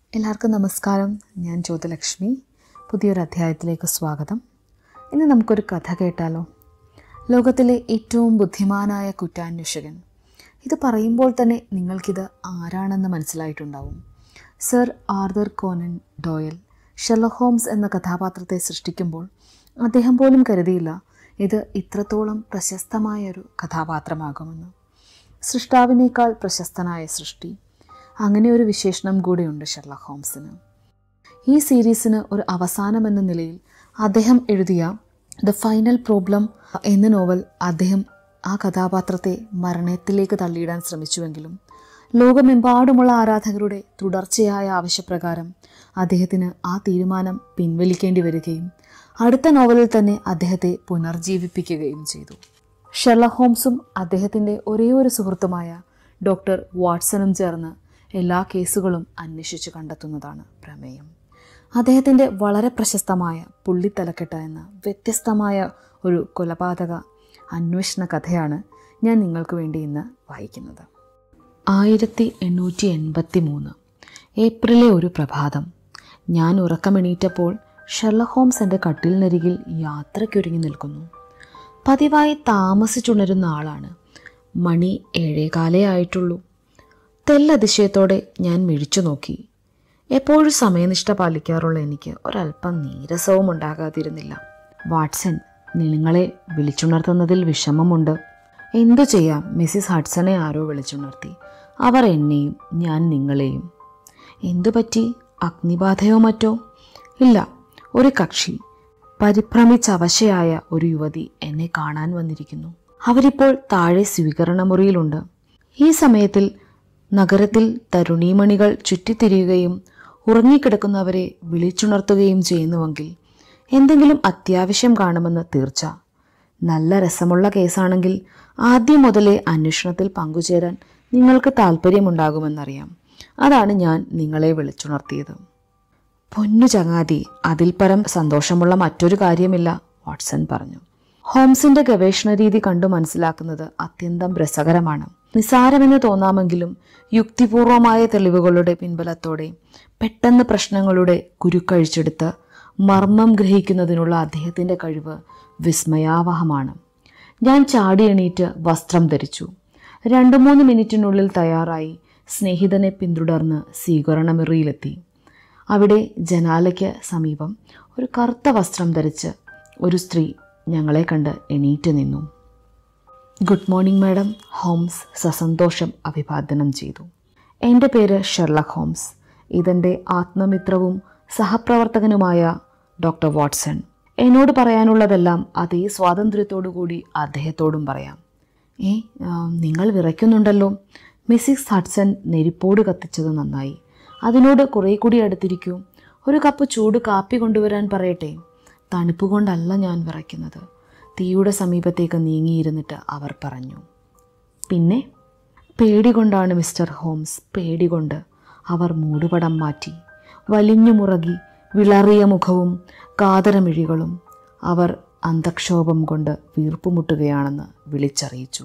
എല്ലാവർക്കും നമസ്കാരം ഞാൻ ജ്യോതിലക്ഷ്മി പുതിയൊരു അധ്യായത്തിലേക്ക് സ്വാഗതം ഇന്ന് നമുക്കൊരു കഥ കേട്ടാലോ ലോകത്തിലെ ഏറ്റവും ബുദ്ധിമാനായ കുറ്റാന്വേഷകൻ ഇത് പറയുമ്പോൾ തന്നെ നിങ്ങൾക്കിത് ആരാണെന്ന് മനസ്സിലായിട്ടുണ്ടാവും sir Arthur Conan Doyle Sherlock Holmes എന്ന കഥാപാത്രത്തെ സൃഷ്ടിക്കുമ്പോൾ അദ്ദേഹം പോലും കരുതിയില്ല ഇത് ഇത്രത്തോളം പ്രശസ്തമായ ഒരു കഥാപാത്രമാകുമെന്ന് സൃഷ്ടാവിനേക്കാൾ പ്രശസ്തനായ സൃഷ്ടി അങ്ങനെ ഒരു വിശേഷണം കൂടിയുണ്ട് ഷെർലക് ഹോംസിന് ഈ സീരീസിന് ഒരു അവസാനം എന്ന നിലയിൽ അദ്ദേഹം എഴുതിയ ദ ഫൈനൽ പ്രോബ്ലം എന്ന നോവൽ അദ്ദേഹം ആ കഥാപാത്രത്തെ മരണത്തിലേക്ക് തള്ളിയിടാൻ ശ്രമിച്ചുവെങ്കിലും ലോകമെമ്പാടുമുള്ള ആരാധകരുടെ തുടർച്ചയായ ആവശ്യപ്രകാരം അദ്ദേഹത്തിന് ആ തീരുമാനം പിൻവലിക്കേണ്ടി വരികയും അടുത്ത നോവലിൽ തന്നെ അദ്ദേഹത്തെ പുനർജീവിപ്പിക്കുകയും ചെയ്തു ഷെർലക് ഹോംസും അദ്ദേഹത്തിൻ്റെ ഒരേ ഒരു സുഹൃത്തുമായ ഡോക്ടർ വാട്സണും ചേർന്ന് എല്ലാ കേസുകളും അന്വേഷിച്ചു കണ്ടെത്തുന്നതാണ് പ്രമേയം അദ്ദേഹത്തിൻ്റെ വളരെ പ്രശസ്തമായ പുള്ളിത്തലക്കെട്ട എന്ന വ്യത്യസ്തമായ ഒരു കൊലപാതക അന്വേഷണ കഥയാണ് ഞാൻ നിങ്ങൾക്ക് വേണ്ടി ഇന്ന് വായിക്കുന്നത് ആയിരത്തി എണ്ണൂറ്റി എൺപത്തി മൂന്ന് ഏപ്രിലെ ഒരു പ്രഭാതം ഞാൻ ഉറക്കമെണീറ്റപ്പോൾ ഷെർലക് ഹോംസ് എൻ്റെ കട്ടിലിനരികിൽ യാത്രയ്ക്കൊരുങ്ങി നിൽക്കുന്നു പതിവായി താമസിച്ചുണരുന്ന ആളാണ് മണി ഏഴേകാലേ ആയിട്ടുള്ളൂ തെല്ലതിശയത്തോടെ ഞാൻ മിഴിച്ചു നോക്കി എപ്പോഴും സമയനിഷ്ഠ പാലിക്കാറുള്ള എനിക്ക് ഒരല്പം നീരസവും ഉണ്ടാകാതിരുന്നില്ല വാട്സൺ നിങ്ങളെ വിളിച്ചുണർത്തുന്നതിൽ വിഷമമുണ്ട് എന്തു ചെയ്യാം മിസ്സിസ് ഹഡ്സണെ ആരോ വിളിച്ചുണർത്തി അവർ എന്നെയും ഞാൻ നിങ്ങളെയും എന്തു പറ്റി അഗ്നിബാധയോ മറ്റോ ഇല്ല ഒരു കക്ഷി പരിഭ്രമിച്ചവശയായ ഒരു യുവതി എന്നെ കാണാൻ വന്നിരിക്കുന്നു അവരിപ്പോൾ താഴെ സ്വീകരണ മുറിയിലുണ്ട് ഈ സമയത്തിൽ നഗരത്തിൽ തരുണീമണികൾ ചുറ്റിത്തിരിയുകയും ഉറങ്ങിക്കിടക്കുന്നവരെ വിളിച്ചുണർത്തുകയും ചെയ്യുന്നുവെങ്കിൽ എന്തെങ്കിലും അത്യാവശ്യം കാണുമെന്ന് തീർച്ച നല്ല രസമുള്ള കേസാണെങ്കിൽ ആദ്യം മുതലേ അന്വേഷണത്തിൽ പങ്കുചേരാൻ നിങ്ങൾക്ക് താല്പര്യമുണ്ടാകുമെന്നറിയാം അതാണ് ഞാൻ നിങ്ങളെ വിളിച്ചുണർത്തിയത് പൊന്നു ചങ്ങാതി അതിൽ പരം സന്തോഷമുള്ള മറ്റൊരു കാര്യമില്ല വാട്സൺ പറഞ്ഞു ഹോംസിന്റെ ഗവേഷണ രീതി കണ്ടു മനസ്സിലാക്കുന്നത് അത്യന്തം രസകരമാണ് നിസാരമെന്ന് തോന്നാമെങ്കിലും യുക്തിപൂർവമായ തെളിവുകളുടെ പിൻബലത്തോടെ പെട്ടെന്ന് പ്രശ്നങ്ങളുടെ കുരുക്കഴിച്ചെടുത്ത് മർമ്മം ഗ്രഹിക്കുന്നതിനുള്ള അദ്ദേഹത്തിന്റെ കഴിവ് വിസ്മയാവഹമാണ് ഞാൻ ചാടി എണീറ്റ് വസ്ത്രം ധരിച്ചു രണ്ടു മൂന്ന് മിനിറ്റിനുള്ളിൽ തയ്യാറായി സ്നേഹിതനെ പിന്തുടർന്ന് സ്വീകരണമുറിയിലെത്തി അവിടെ ജനാലയ്ക്ക് സമീപം ഒരു കറുത്ത വസ്ത്രം ധരിച്ച് ഒരു സ്ത്രീ ഞങ്ങളെ കണ്ട് എണീറ്റ് നിന്നു ഗുഡ് മോർണിംഗ് മാഡം ഹോംസ് സസന്തോഷം അഭിവാദനം ചെയ്തു എൻ്റെ പേര് ഷെർലക് ഹോംസ് ഇതെൻ്റെ ആത്മമിത്രവും സഹപ്രവർത്തകനുമായ ഡോക്ടർ വാട്സൺ എന്നോട് പറയാനുള്ളതെല്ലാം അതേ സ്വാതന്ത്ര്യത്തോടു കൂടി അദ്ദേഹത്തോടും പറയാം ഏ ആ, നിങ്ങൾ വിറയ്ക്കുന്നുണ്ടല്ലോ മിസ്സിസ് ഹഡ്സൺ നെരിപ്പോട് കത്തിച്ചത് നന്നായി അതിനോട് കുറേ കൂടി അടുത്തിരിക്കൂ ഒരു കപ്പ് ചൂട് കാപ്പി കൊണ്ടുവരാൻ പറയട്ടെ തണുപ്പ് കൊണ്ടല്ല ഞാൻ വിറയ്ക്കുന്നത് തീയുടെ സമീപത്തേക്ക് നീങ്ങിയിരുന്നിട്ട് അവർ പറഞ്ഞു പിന്നെ പേടി കൊണ്ടാണ് മിസ്റ്റർ ഹോംസ് പേടി കൊണ്ട് അവർ മൂടുപടം മാറ്റി വലിഞ്ഞു മുറകി വിളറിയ മുഖവും കാതരമിഴികളും അവർ അന്തക്ഷോഭം കൊണ്ട് വീർപ്പുമുട്ടുകയാണെന്ന് വിളിച്ചറിയിച്ചു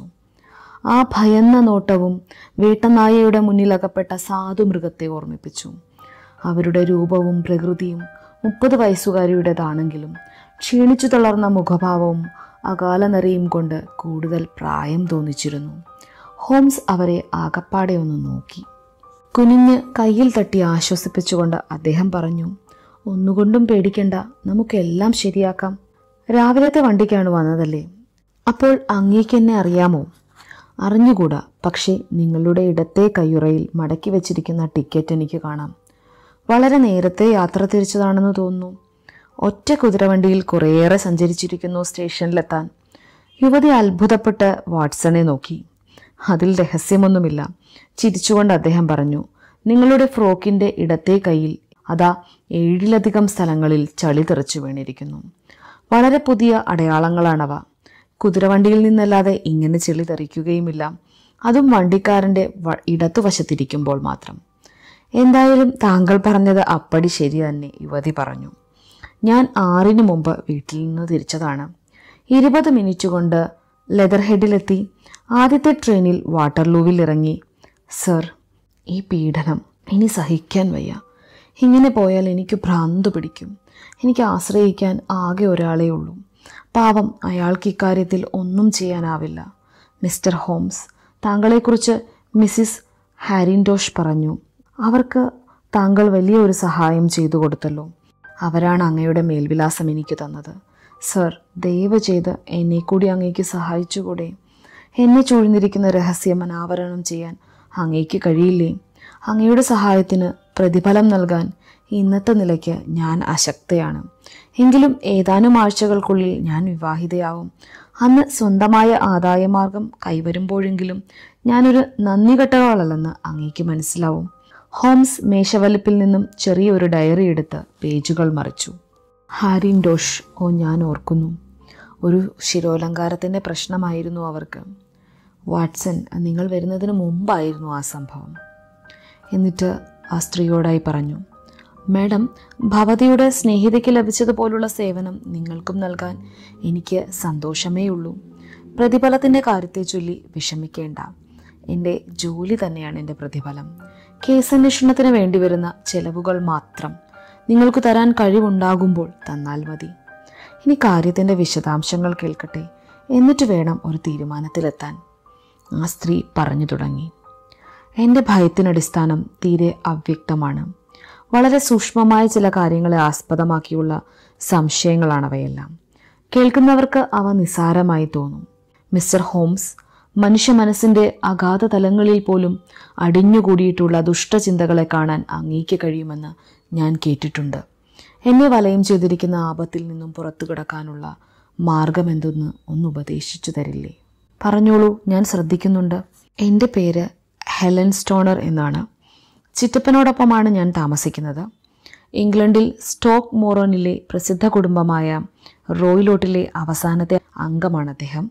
ആ ഭയന്ന നോട്ടവും വേട്ടനായയുടെ മുന്നിലകപ്പെട്ട സാധു മൃഗത്തെ ഓർമ്മിപ്പിച്ചു അവരുടെ രൂപവും പ്രകൃതിയും മുപ്പത് വയസ്സുകാരിയുടേതാണെങ്കിലും ക്ഷീണിച്ചു തളർന്ന മുഖഭാവവും അകാലനരയും കൊണ്ട് കൂടുതൽ പ്രായം തോന്നിച്ചിരുന്നു ഹോംസ് അവരെ ആകപ്പാടെ ഒന്ന് നോക്കി കുനിഞ്ഞ് കയ്യിൽ തട്ടി ആശ്വസിപ്പിച്ചുകൊണ്ട് അദ്ദേഹം പറഞ്ഞു ഒന്നുകൊണ്ടും പേടിക്കണ്ട നമുക്കെല്ലാം ശരിയാക്കാം രാവിലത്തെ വണ്ടിക്കാണ് വന്നതല്ലേ അപ്പോൾ അങ്ങേക്ക് എന്നെ അറിയാമോ അറിഞ്ഞുകൂടാ പക്ഷേ നിങ്ങളുടെ ഇടത്തെ കയ്യുറയിൽ മടക്കി വെച്ചിരിക്കുന്ന ടിക്കറ്റ് എനിക്ക് കാണാം വളരെ നേരത്തെ യാത്ര തിരിച്ചതാണെന്ന് തോന്നുന്നു ഒറ്റ കുതിരവണ്ടിയിൽ കുറേയേറെ സഞ്ചരിച്ചിരിക്കുന്നു സ്റ്റേഷനിലെത്താൻ യുവതി അത്ഭുതപ്പെട്ട് വാട്സണെ നോക്കി അതിൽ രഹസ്യമൊന്നുമില്ല ചിരിച്ചുകൊണ്ട് അദ്ദേഹം പറഞ്ഞു നിങ്ങളുടെ ഫ്രോക്കിന്റെ ഇടത്തെ കൈയിൽ അതാ ഏഴിലധികം സ്ഥലങ്ങളിൽ ചളി തെറിച്ചു വീണിരിക്കുന്നു വളരെ പുതിയ അടയാളങ്ങളാണവ കുതിരവണ്ടിയിൽ നിന്നല്ലാതെ ഇങ്ങനെ ചെളി തെറിക്കുകയുമില്ല അതും വണ്ടിക്കാരന്റെ വ- ഇടത്തുവശത്തിരിക്കുമ്പോൾ മാത്രം എന്തായാലും താങ്കൾ പറഞ്ഞത് അപ്പടി ശരി തന്നെ യുവതി പറഞ്ഞു ഞാൻ ആറിന് മുമ്പ് വീട്ടിൽ നിന്ന് തിരിച്ചതാണ് ഇരുപത് മിനിറ്റ് കൊണ്ട് ലെതർഹെഡിലെത്തി ആദ്യത്തെ ട്രെയിനിൽ വാട്ടർലൂവിൽ ഇറങ്ങി സർ ഈ പീഡനം ഇനി സഹിക്കാൻ വയ്യ ഇങ്ങനെ പോയാൽ എനിക്ക് ഭ്രാന്ത് പിടിക്കും എനിക്ക് ആശ്രയിക്കാൻ ആകെ ഒരാളേ ഉള്ളൂ പാവം അയാൾക്ക് ഇക്കാര്യത്തിൽ ഒന്നും ചെയ്യാനാവില്ല മിസ്റ്റർ ഹോംസ് താങ്കളെക്കുറിച്ച് മിസ്സിസ് ഹാരിൻഡോഷ് പറഞ്ഞു അവർക്ക് താങ്കൾ വലിയ ഒരു സഹായം ചെയ്തു കൊടുത്തല്ലോ അവരാണ് അങ്ങയുടെ മേൽവിലാസം എനിക്ക് തന്നത് സർ ദയവ് ചെയ്ത് എന്നെ കൂടി അങ്ങേക്ക് സഹായിച്ചുകൂടെ എന്നെ ചൂഴ്ന്നിരിക്കുന്ന രഹസ്യം അനാവരണം ചെയ്യാൻ അങ്ങേക്ക് കഴിയില്ലേ അങ്ങയുടെ സഹായത്തിന് പ്രതിഫലം നൽകാൻ ഇന്നത്തെ നിലയ്ക്ക് ഞാൻ അശക്തയാണ് എങ്കിലും ഏതാനും ആഴ്ചകൾക്കുള്ളിൽ ഞാൻ വിവാഹിതയാവും അന്ന് സ്വന്തമായ ആദായമാർഗം കൈവരുമ്പോഴെങ്കിലും ഞാനൊരു നന്ദി കെട്ടവളല്ലെന്ന് അങ്ങേക്ക് മനസ്സിലാവും ഹോംസ് മേശവലിപ്പിൽ നിന്നും ചെറിയൊരു ഡയറി എടുത്ത് പേജുകൾ മറിച്ചു ഹാരിൻ ഡോഷ് ഓ ഞാൻ ഓർക്കുന്നു ഒരു ശിരോലങ്കാരത്തിൻ്റെ പ്രശ്നമായിരുന്നു അവർക്ക് വാട്സൺ നിങ്ങൾ വരുന്നതിന് മുമ്പായിരുന്നു ആ സംഭവം എന്നിട്ട് ആ സ്ത്രീയോടായി പറഞ്ഞു മാഡം ഭവതിയുടെ സ്നേഹിതയ്ക്ക് ലഭിച്ചതുപോലുള്ള സേവനം നിങ്ങൾക്കും നൽകാൻ എനിക്ക് സന്തോഷമേ ഉള്ളൂ പ്രതിഫലത്തിൻ്റെ കാര്യത്തെ ചൊല്ലി വിഷമിക്കേണ്ട എൻ്റെ ജോലി തന്നെയാണ് എൻ്റെ പ്രതിഫലം കേസന്വേഷണത്തിന് വേണ്ടിവരുന്ന ചെലവുകൾ മാത്രം നിങ്ങൾക്ക് തരാൻ കഴിവുണ്ടാകുമ്പോൾ തന്നാൽ മതി ഇനി കാര്യത്തിൻ്റെ വിശദാംശങ്ങൾ കേൾക്കട്ടെ എന്നിട്ട് വേണം ഒരു തീരുമാനത്തിലെത്താൻ ആ സ്ത്രീ പറഞ്ഞു തുടങ്ങി എൻ്റെ ഭയത്തിനടിസ്ഥാനം തീരെ അവ്യക്തമാണ് വളരെ സൂക്ഷ്മമായ ചില കാര്യങ്ങളെ ആസ്പദമാക്കിയുള്ള സംശയങ്ങളാണവയെല്ലാം കേൾക്കുന്നവർക്ക് അവ നിസ്സാരമായി തോന്നും മിസ്റ്റർ ഹോംസ് മനുഷ്യ മനസ്സിൻ്റെ അഗാധ തലങ്ങളിൽ പോലും അടിഞ്ഞുകൂടിയിട്ടുള്ള ദുഷ്ടചിന്തകളെ കാണാൻ അങ്ങേക്ക് കഴിയുമെന്ന് ഞാൻ കേട്ടിട്ടുണ്ട് എന്നെ വലയം ചെയ്തിരിക്കുന്ന ആപത്തിൽ നിന്നും പുറത്തു കിടക്കാനുള്ള മാർഗമെന്തെന്ന് ഒന്ന് ഉപദേശിച്ചു തരില്ലേ പറഞ്ഞോളൂ ഞാൻ ശ്രദ്ധിക്കുന്നുണ്ട് എൻ്റെ പേര് ഹെലൻ സ്റ്റോണർ എന്നാണ് ചിറ്റപ്പനോടൊപ്പമാണ് ഞാൻ താമസിക്കുന്നത് ഇംഗ്ലണ്ടിൽ സ്റ്റോക്ക് മോറോണിലെ പ്രസിദ്ധ കുടുംബമായ റോയിലോട്ടിലെ അവസാനത്തെ അംഗമാണ് അദ്ദേഹം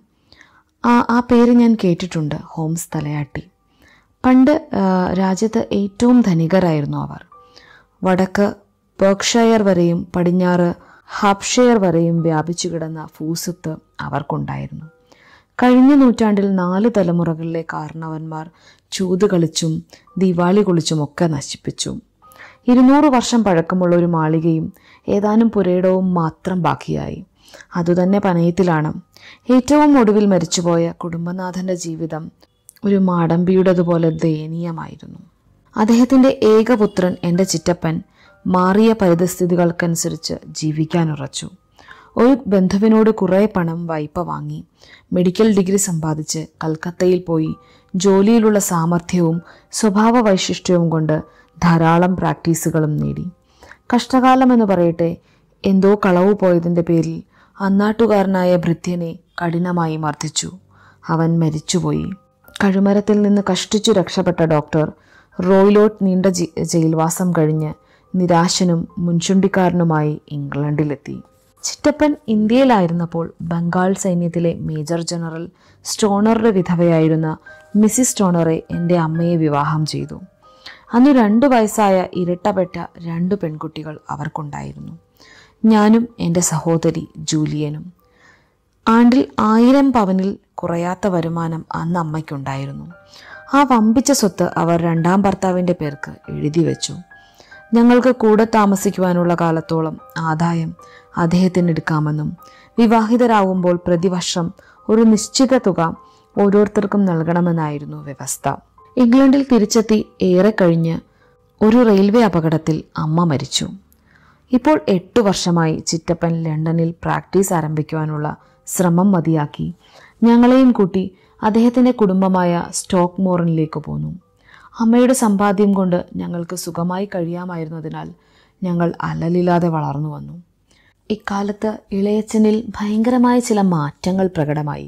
ആ ആ പേര് ഞാൻ കേട്ടിട്ടുണ്ട് ഹോംസ് തലയാട്ടി പണ്ട് ആ, രാജ്യത്ത് ഏറ്റവും ധനികരായിരുന്നു അവർ വടക്ക് ബർക്ക്ഷയർ വരെയും പടിഞ്ഞാറ് ഹാപ്ഷയർ വരെയും വ്യാപിച്ചു കിടന്ന ഭൂസ്വത്ത് അവർക്കുണ്ടായിരുന്നു കഴിഞ്ഞ നൂറ്റാണ്ടിൽ നാല് തലമുറകളിലെ കാരണവന്മാർ ചൂത് കളിച്ചും ദിവാളി കുളിച്ചും ഒക്കെ നശിപ്പിച്ചു ഇരുന്നൂറ് വർഷം പഴക്കമുള്ള ഒരു മാളികയും ഏതാനും പുരയിടവും മാത്രം ബാക്കിയായി അതുതന്നെ പനയത്തിലാണ് ഏറ്റവും ഒടുവിൽ മരിച്ചുപോയ കുടുംബനാഥന്റെ ജീവിതം ഒരു മാടമ്പിയുടേതുപോലെ ദയനീയമായിരുന്നു അദ്ദേഹത്തിന്റെ ഏകപുത്രൻ എൻ്റെ ചിറ്റപ്പൻ മാറിയ പരിതസ്ഥിതികൾക്കനുസരിച്ച് ജീവിക്കാനുറച്ചു ഒരു ബന്ധുവിനോട് കുറേ പണം വായ്പ വാങ്ങി മെഡിക്കൽ ഡിഗ്രി സമ്പാദിച്ച് കൽക്കത്തയിൽ പോയി ജോലിയിലുള്ള സാമർഥ്യവും സ്വഭാവ വൈശിഷ്ട്യവും കൊണ്ട് ധാരാളം പ്രാക്ടീസുകളും നേടി കഷ്ടകാലം എന്ന് പറയട്ടെ എന്തോ കളവ് പോയതിൻ്റെ പേരിൽ അന്നാട്ടുകാരനായ ഭൃത്യനെ കഠിനമായി മർദ്ദിച്ചു അവൻ മരിച്ചുപോയി കഴുമരത്തിൽ നിന്ന് കഷ്ടിച്ചു രക്ഷപ്പെട്ട ഡോക്ടർ റോയിലോട്ട് നീണ്ട ജി- ജയിൽവാസം കഴിഞ്ഞ് നിരാശനും മുൻചുണ്ടിക്കാരനുമായി ഇംഗ്ലണ്ടിലെത്തി ചിറ്റപ്പൻ ഇന്ത്യയിലായിരുന്നപ്പോൾ ബംഗാൾ സൈന്യത്തിലെ മേജർ ജനറൽ സ്റ്റോണറുടെ വിധവയായിരുന്ന മിസ്സിസ് സ്റ്റോണറെ എൻ്റെ അമ്മയെ വിവാഹം ചെയ്തു അന്ന് രണ്ടു വയസ്സായ ഇരട്ടപ്പെട്ട രണ്ട് പെൺകുട്ടികൾ അവർക്കുണ്ടായിരുന്നു ഞാനും എൻ്റെ സഹോദരി ജൂലിയനും ആണ്ടിൽ ആയിരം പവനിൽ കുറയാത്ത വരുമാനം അന്ന് അമ്മയ്ക്കുണ്ടായിരുന്നു ആ വമ്പിച്ച സ്വത്ത് അവർ രണ്ടാം ഭർത്താവിൻ്റെ പേർക്ക് എഴുതി വെച്ചു ഞങ്ങൾക്ക് കൂടെ താമസിക്കുവാനുള്ള കാലത്തോളം ആദായം അദ്ദേഹത്തിന് എടുക്കാമെന്നും വിവാഹിതരാകുമ്പോൾ പ്രതിവർഷം ഒരു നിശ്ചിത തുക ഓരോരുത്തർക്കും നൽകണമെന്നായിരുന്നു വ്യവസ്ഥ ഇംഗ്ലണ്ടിൽ തിരിച്ചെത്തി ഏറെ കഴിഞ്ഞ് ഒരു റെയിൽവേ അപകടത്തിൽ അമ്മ മരിച്ചു ഇപ്പോൾ എട്ടു വർഷമായി ചിറ്റപ്പൻ ലണ്ടനിൽ പ്രാക്ടീസ് ആരംഭിക്കുവാനുള്ള ശ്രമം മതിയാക്കി ഞങ്ങളെയും കൂട്ടി അദ്ദേഹത്തിൻ്റെ കുടുംബമായ സ്റ്റോക്ക് മോറിനിലേക്ക് പോന്നു അമ്മയുടെ സമ്പാദ്യം കൊണ്ട് ഞങ്ങൾക്ക് സുഖമായി കഴിയാമായിരുന്നതിനാൽ ഞങ്ങൾ അലലില്ലാതെ വളർന്നു വന്നു ഇക്കാലത്ത് ഇളയച്ചനിൽ ഭയങ്കരമായ ചില മാറ്റങ്ങൾ പ്രകടമായി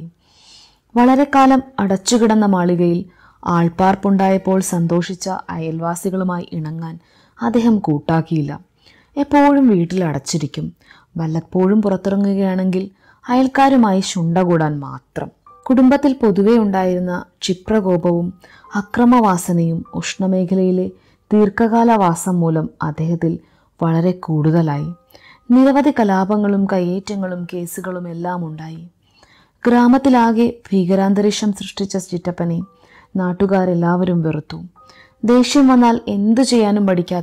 വളരെ കാലം അടച്ചുകിടന്ന മാളികയിൽ ആൾപ്പാർപ്പുണ്ടായപ്പോൾ സന്തോഷിച്ച അയൽവാസികളുമായി ഇണങ്ങാൻ അദ്ദേഹം കൂട്ടാക്കിയില്ല എപ്പോഴും വീട്ടിൽ അടച്ചിരിക്കും വല്ലപ്പോഴും പുറത്തിറങ്ങുകയാണെങ്കിൽ അയൽക്കാരുമായി ശുണ്ട കൂടാൻ മാത്രം കുടുംബത്തിൽ പൊതുവെ ഉണ്ടായിരുന്ന ക്ഷിപ്രകോപവും അക്രമവാസനയും ഉഷ്ണമേഖലയിലെ ദീർഘകാലവാസം മൂലം അദ്ദേഹത്തിൽ വളരെ കൂടുതലായി നിരവധി കലാപങ്ങളും കയ്യേറ്റങ്ങളും കേസുകളും എല്ലാം ഉണ്ടായി ഗ്രാമത്തിലാകെ ഭീകരാന്തരീക്ഷം സൃഷ്ടിച്ച ചിറ്റപ്പനെ നാട്ടുകാരെല്ലാവരും വെറുത്തു ദേഷ്യം വന്നാൽ എന്തു ചെയ്യാനും പഠിക്കാത്ത